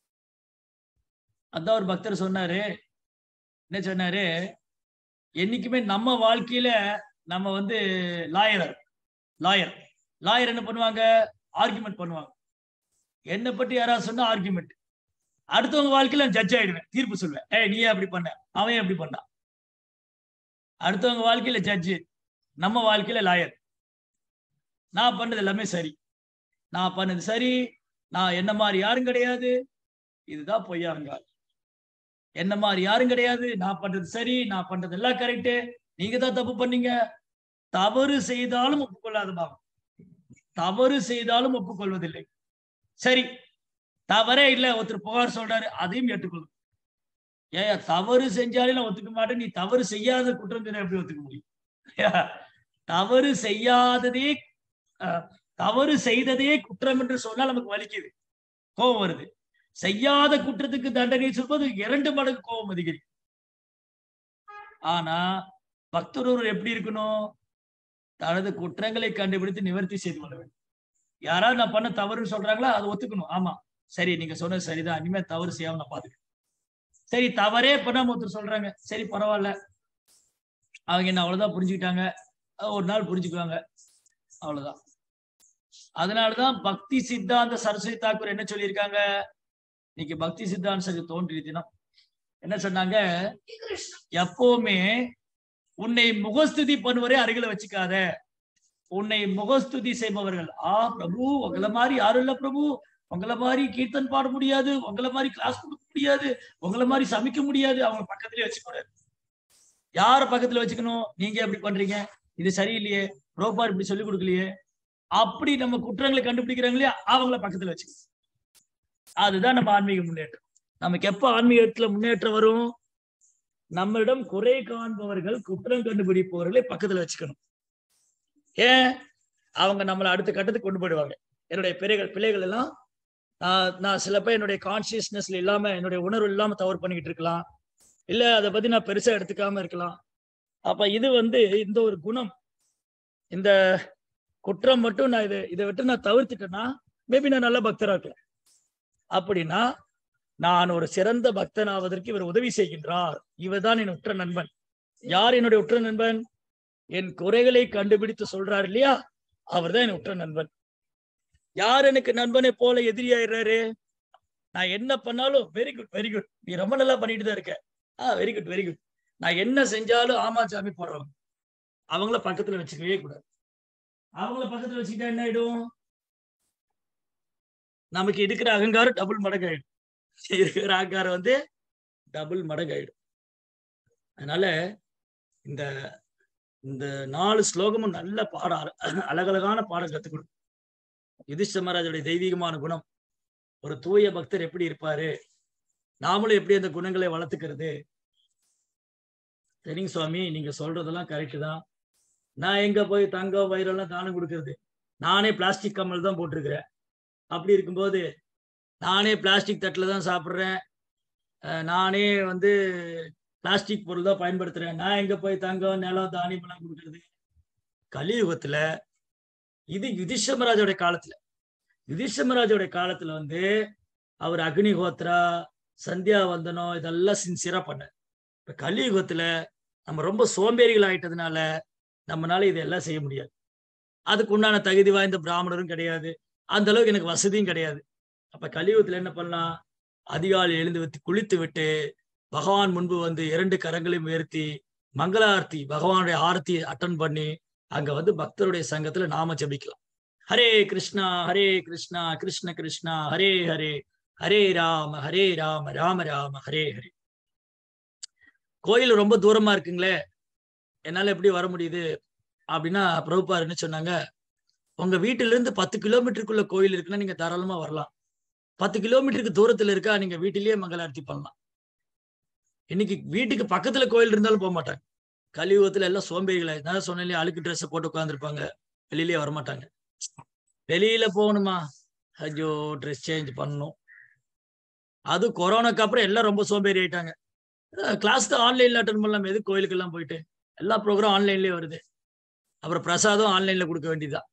அதான் ஒரு பக்தர் சொன்னாரு என்ன சொன்னாரு என்னைக்குமே நம்ம வாழ்க்கையில நம்ம வந்து லாயர் லாயர் லாயர் என்ன பண்ணுவாங்க ஆர்குமெண்ட் பண்ணுவாங்க என்னை பற்றி யாராவது சொன்னா ஆர்குமெண்ட் அடுத்தவங்க வாழ்க்கையில ஜட்ஜ் ஆயிடுவேன் தீர்ப்பு சொல்லுவேன் ஏய் நீயே அப்படி பண்ண அவன் அப்படி பண்ணான் அடுத்தவங்க வாழ்க்கையில ஜட்ஜு நம்ம வாழ்க்கையில லாயர் நான் பண்ணது எல்லாமே சரி நான் பண்ணது சரி நான் என்ன மாதிரி யாரும் கிடையாது இதுதான் பொய்யாருங்கால் என்ன மாதிரி யாரும் கிடையாது நான் பண்றது சரி நான் பண்றது எல்லாம் கரெக்டு நீங்க தான் தப்பு பண்ணீங்க தவறு செய்தாலும் ஒப்புக்கொள்ளாத பாவம் தவறு செய்தாலும் ஒப்புக்கொள்வதில்லை சரி தவறே இல்லை ஒருத்தர் புகார் சொல்றாரு அதையும் ஏற்றுக்கொள்ளும் ஏயா தவறு செஞ்சாலே நான் ஒத்துக்க மாட்டேன் நீ தவறு செய்யாத குற்றம் சொன்னா எப்படி ஒத்துக்க முடியும் ஏயா, தவறு செய்யாததே அஹ், தவறு செய்ததே குற்றம் என்று சொன்னால் நமக்கு வலிக்குது கோபம் வருது செய்யாத குற்றத்துக்கு தண்டனை சொல்வது இரண்டு மடங்கு கோபம் அதிகரிக்கும் ஆனா பக்தர் ஒருவர் எப்படி இருக்கணும் தனது குற்றங்களை கண்டுபிடித்து நிவர்த்தி செய்து கொள்ள வேண்டும் யாராவது நான் பண்ண தவறுன்னு சொல்றாங்களா அதை ஒத்துக்கணும் ஆமா சரி நீங்க சொன்னது சரிதான் இனிமே தவறு செய்யாம நான் பாத்துக்கிறேன் சரி தவறே பண்ணாம ஒருத்தர் சொல்றாங்க சரி பரவாயில்ல அவங்க என்ன அவ்வளவுதான் புரிஞ்சுக்கிட்டாங்க அஹ் ஒரு நாள் புரிஞ்சுக்குவாங்க அவ்வளவுதான் அதனாலதான் பக்தி சித்தாந்த சரஸ்வதி தாக்கூர் என்ன சொல்லியிருக்காங்க இன்னைக்கு பக்தி சித்தாந்த சரி தோன்றிய தினம் என்ன சொன்னாங்க எப்பவுமே உன்னை முகஸ்துதி பண்ணுவரே அருகில வச்சுக்காத உன்னை முகஸ்துதி செய்பவர்கள் ஆ பிரபு உங்களை மாதிரி யாரும் இல்ல பிரபு உங்களை மாதிரி கீர்த்தன் பாட முடியாது உங்களை மாதிரி கிளாஸ் கொடுக்க முடியாது உங்களை மாதிரி சமைக்க முடியாது அவங்க பக்கத்துலயே வச்சுக்கூடாது யார பக்கத்துல வச்சுக்கணும் நீங்க எப்படி பண்றீங்க இது சரியில்லையே ரோபார் இப்படி சொல்லி கொடுக்கலையே அப்படி நம்ம குற்றங்களை கண்டுபிடிக்கிறாங்க இல்லையா அவங்கள பக்கத்துல வச்சுக்கணும் அதுதான் நம்ம ஆன்மீக முன்னேற்றம் நமக்கு எப்ப ஆன்மீகத்துல முன்னேற்றம் வரும் நம்மளிடம் குறை காண்பவர்கள் குற்றம் கண்டுபிடிப்பவர்களை பக்கத்துல வச்சுக்கணும் ஏன் அவங்க நம்மளை அடுத்த கட்டத்துக்கு கொண்டு போயிடுவாங்க என்னுடைய பிள்ளைகள் பிள்ளைகள் எல்லாம் நான் நான் சில பேர் என்னுடைய கான்சியஸ்னஸ்ல இல்லாம என்னுடைய உணர்வு இல்லாம தவறு பண்ணிக்கிட்டு இருக்கலாம் இல்ல அதை பத்தி நான் பெருசா எடுத்துக்காம இருக்கலாம் அப்ப இது வந்து இந்த ஒரு குணம் இந்த குற்றம் மட்டும் நான் இதை இதை விட்டு நான் தவிர்த்துட்டேன்னா மேபி நான் நல்ல பக்தரா இருக்கலாம் அப்படின்னா நான் ஒரு சிறந்த பக்தன் ஆவதற்கு இவர் உதவி செய்கின்றார் இவர் தான் என் உற்ற நண்பன் யார் என்னுடைய உற்ற நண்பன் என் குறைகளை கண்டுபிடித்து சொல்றார் இல்லையா அவர் தான் என் உற்ற நண்பன் யார் எனக்கு நண்பனை போல எதிரியாயிடுறாரு நான் என்ன பண்ணாலும் வெரி குட் வெரி குட் நீ ரொம்ப நல்லா பண்ணிட்டு தான் இருக்க ஆ வெரி குட் வெரி குட் நான் என்ன செஞ்சாலும் ஆமா சாமி போடுறவங்க அவங்கள பக்கத்துல வச்சுக்கவே கூடாது அவங்கள பக்கத்துல வச்சுக்கிட்டா என்ன ஆயிடும் நமக்கு இருக்கிற அகங்காரம் டபுள் மடங்கு ஆயிடும் இருக்கிற அகங்காரம் வந்து டபுள் மடங்கு ஆயிடும் அதனால இந்த இந்த நாலு ஸ்லோகமும் நல்ல பாடம் அழ- அழகழகான பாடம் கத்துக்கணும் யுதிஷ்ட மகாராஜோடைய தெய்வீகமான குணம் ஒரு தூய பக்தர் எப்படி இருப்பாரு நாமளும் எப்படி அந்த குணங்களை வளர்த்துக்கிறது சரிங்க சுவாமி நீங்க சொல்றதெல்லாம் கரெக்ட் தான் நான் எங்க போய் தங்கம் வயிறெல்லாம் தானம் கொடுக்கறது நானே பிளாஸ்டிக் கம்மல் தான் போட்டிருக்கிறேன் அப்படி இருக்கும்போது நானே பிளாஸ்டிக் தட்டில் தான் சாப்பிட்றேன் அஹ் நானே வந்து பிளாஸ்டிக் பொருள் தான் பயன்படுத்துறேன் நான் எங்க போய் தங்கம் நிலம் தானியம் எல்லாம் கொடுக்கறது கலியுகத்துல இது யுதிஷமராஜோட காலத்துல யுதிஷமராஜோட காலத்துல வந்து அவர் அக்னிஹோத்ரா சந்தியா வந்தனம் இதெல்லாம் சின்சியரா பண்ணார் இப்ப கலியுகத்துல நம்ம ரொம்ப சோம்பேறிகள் ஆயிட்டதுனால நம்மனால இதெல்லாம் செய்ய முடியாது அதுக்கு உண்டான தகுதி வாய்ந்த பிராமணரும் கிடையாது அந்த அளவுக்கு எனக்கு வசதியும் கிடையாது அப்ப கலியுகத்துல என்ன பண்ணலாம் அதிகாலை எழுந்து விட்டு குளித்து விட்டு பகவான் முன்பு வந்து இரண்டு கரங்களையும் உயர்த்தி மங்கள பகவானுடைய ஆரத்தி அட்டன் பண்ணி அங்க வந்து பக்தருடைய சங்கத்துல நாம ஜபிக்கலாம் ஹரே கிருஷ்ணா ஹரே கிருஷ்ணா கிருஷ்ண கிருஷ்ணா ஹரே ஹரே ஹரே ராம ஹரே ராம ராம ராம ஹரே ஹரே கோயில் ரொம்ப தூரமா இருக்குங்களே என்னால எப்படி வர முடியுது அப்படின்னா பிரபுபார் என்ன சொன்னாங்க உங்க வீட்டில இருந்து பத்து கிலோமீட்டருக்குள்ள கோயில் இருக்குன்னா நீங்க தாராளமா வரலாம் பத்து கிலோமீட்டருக்கு தூரத்துல இருக்கா நீங்க வீட்டிலேயே மங்களாரத்தி பண்ணலாம் இன்னைக்கு வீட்டுக்கு பக்கத்துல கோயில் இருந்தாலும் போக மாட்டாங்க கலியுகத்துல எல்லாம் சோம்பேறிகளை நான் சொன்னேன் அழுக்கு ட்ரெஸ் போட்டு உட்காந்துருப்பாங்க வெளியிலேயே வரமாட்டாங்க வெளியில போகணுமா ஐயோ ட்ரெஸ் சேஞ்ச் பண்ணணும் அது கொரோனாக்கு அப்புறம் எல்லாம் ரொம்ப சோம்பேறி ஆயிட்டாங்க கிளாஸ் தான் ஆன்லைன்ல அட்டன் பண்ணலாம் எது கோயிலுக்கு எல்லாம் போயிட்டு எல்லா ப்ரோக்ராம் ஆன்லைன்லயே வருது அப்புறம் பிரசாதம் ஆன்லைன்ல கொடுக்க வேண்டியதுதான்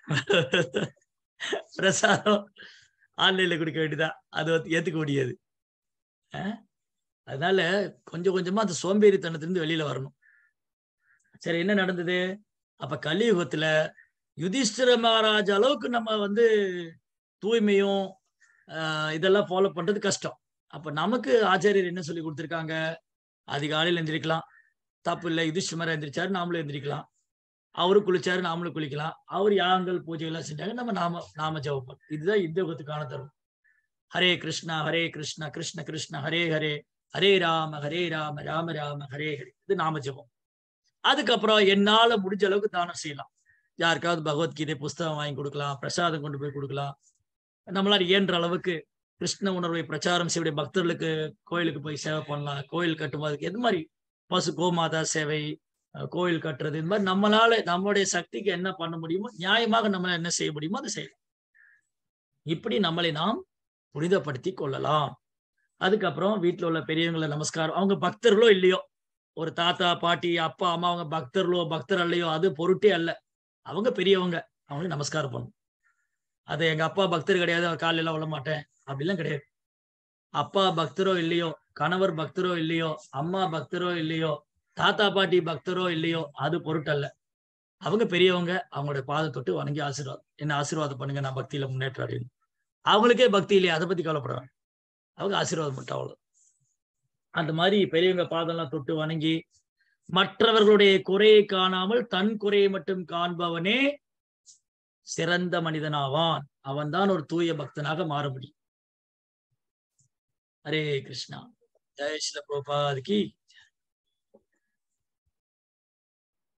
பிரசாதம் ஆன்லைன்ல கொடுக்க வேண்டியதா அது வந்து ஏத்துக்க முடியாது அஹ் அதனால கொஞ்சம் கொஞ்சமா அந்த சோம்பேறித்தனத்திலிருந்து வெளியில வரணும் சரி என்ன நடந்தது அப்ப கலியுகத்துல யுதிஷ்டிர மகாராஜ் அளவுக்கு நம்ம வந்து தூய்மையும் ஆஹ் இதெல்லாம் ஃபாலோ பண்றது கஷ்டம் அப்ப நமக்கு ஆச்சாரியர் என்ன சொல்லி கொடுத்துருக்காங்க அதிகாலையில் எந்திரிக்கலாம் தப்பு இல்லை யுதிஷ்டிர எந்திரிச்சாரு நாமளும் எந்திரிக்கலாம் அவரு குளிச்சாரு நாமளும் குளிக்கலாம் அவர் யாகங்கள் பூஜை எல்லாம் செஞ்சாங்க நம்ம நாம நாம ஜெபம் இதுதான் இந்த யுகத்துக்கான தர்மம் ஹரே கிருஷ்ணா ஹரே கிருஷ்ணா கிருஷ்ண கிருஷ்ண ஹரே ஹரே ஹரே ராம ஹரே ராம ராம ராம ஹரே ஹரே இது நாம ஜெபம் அதுக்கப்புறம் என்னால முடிஞ்ச அளவுக்கு தானம் செய்யலாம் யாருக்காவது பகவத்கீதை புஸ்தகம் வாங்கி கொடுக்கலாம் பிரசாதம் கொண்டு போய் கொடுக்கலாம் நம்மளால இயன்ற அளவுக்கு கிருஷ்ண உணர்வை பிரச்சாரம் செய்ய பக்தர்களுக்கு கோயிலுக்கு போய் சேவை பண்ணலாம் கோயில் கட்டும்போதுக்கு எது மாதிரி பசு கோமாதா சேவை அஹ் கோயில் கட்டுறது இந்த மாதிரி நம்மளால நம்மளுடைய சக்திக்கு என்ன பண்ண முடியுமோ நியாயமாக நம்மளால என்ன செய்ய முடியுமோ அதை செய்யலாம் இப்படி நம்மளை நாம் புனிதப்படுத்தி கொள்ளலாம் அதுக்கப்புறம் வீட்டுல உள்ள பெரியவங்களை நமஸ்காரம் அவங்க பக்தர்களோ இல்லையோ ஒரு தாத்தா பாட்டி அப்பா அம்மா அவங்க பக்தர்களோ பக்தர் அல்லையோ அது பொருட்டே அல்ல அவங்க பெரியவங்க அவங்களுக்கு நமஸ்காரம் பண்ணணும் அது எங்க அப்பா பக்தர் கிடையாது அவர் காலையில விழ மாட்டேன் அப்படிலாம் கிடையாது அப்பா பக்தரோ இல்லையோ கணவர் பக்தரோ இல்லையோ அம்மா பக்தரோ இல்லையோ தாத்தா பாட்டி பக்தரோ இல்லையோ அது பொருட்டல்ல அவங்க பெரியவங்க அவங்களோட பாதை தொட்டு வணங்கி ஆசீர்வாதம் என்ன ஆசீர்வாதம் பண்ணுங்க நான் பக்தியில முன்னேற்றம் அடையணும் அவங்களுக்கே பக்தி இல்லையா அதை பத்தி கவலைப்படுறாங்க அவங்க ஆசீர்வாதம் மட்டும் அவ்வளவு அந்த மாதிரி பெரியவங்க பாதம்லாம் தொட்டு வணங்கி மற்றவர்களுடைய குறையை காணாமல் தன் குறையை மட்டும் காண்பவனே சிறந்த மனிதனாவான் அவன்தான் ஒரு தூய பக்தனாக மாற முடியும் ஹரே கிருஷ்ணா ஜெய் ஸ்ரீல பிரபாத் கி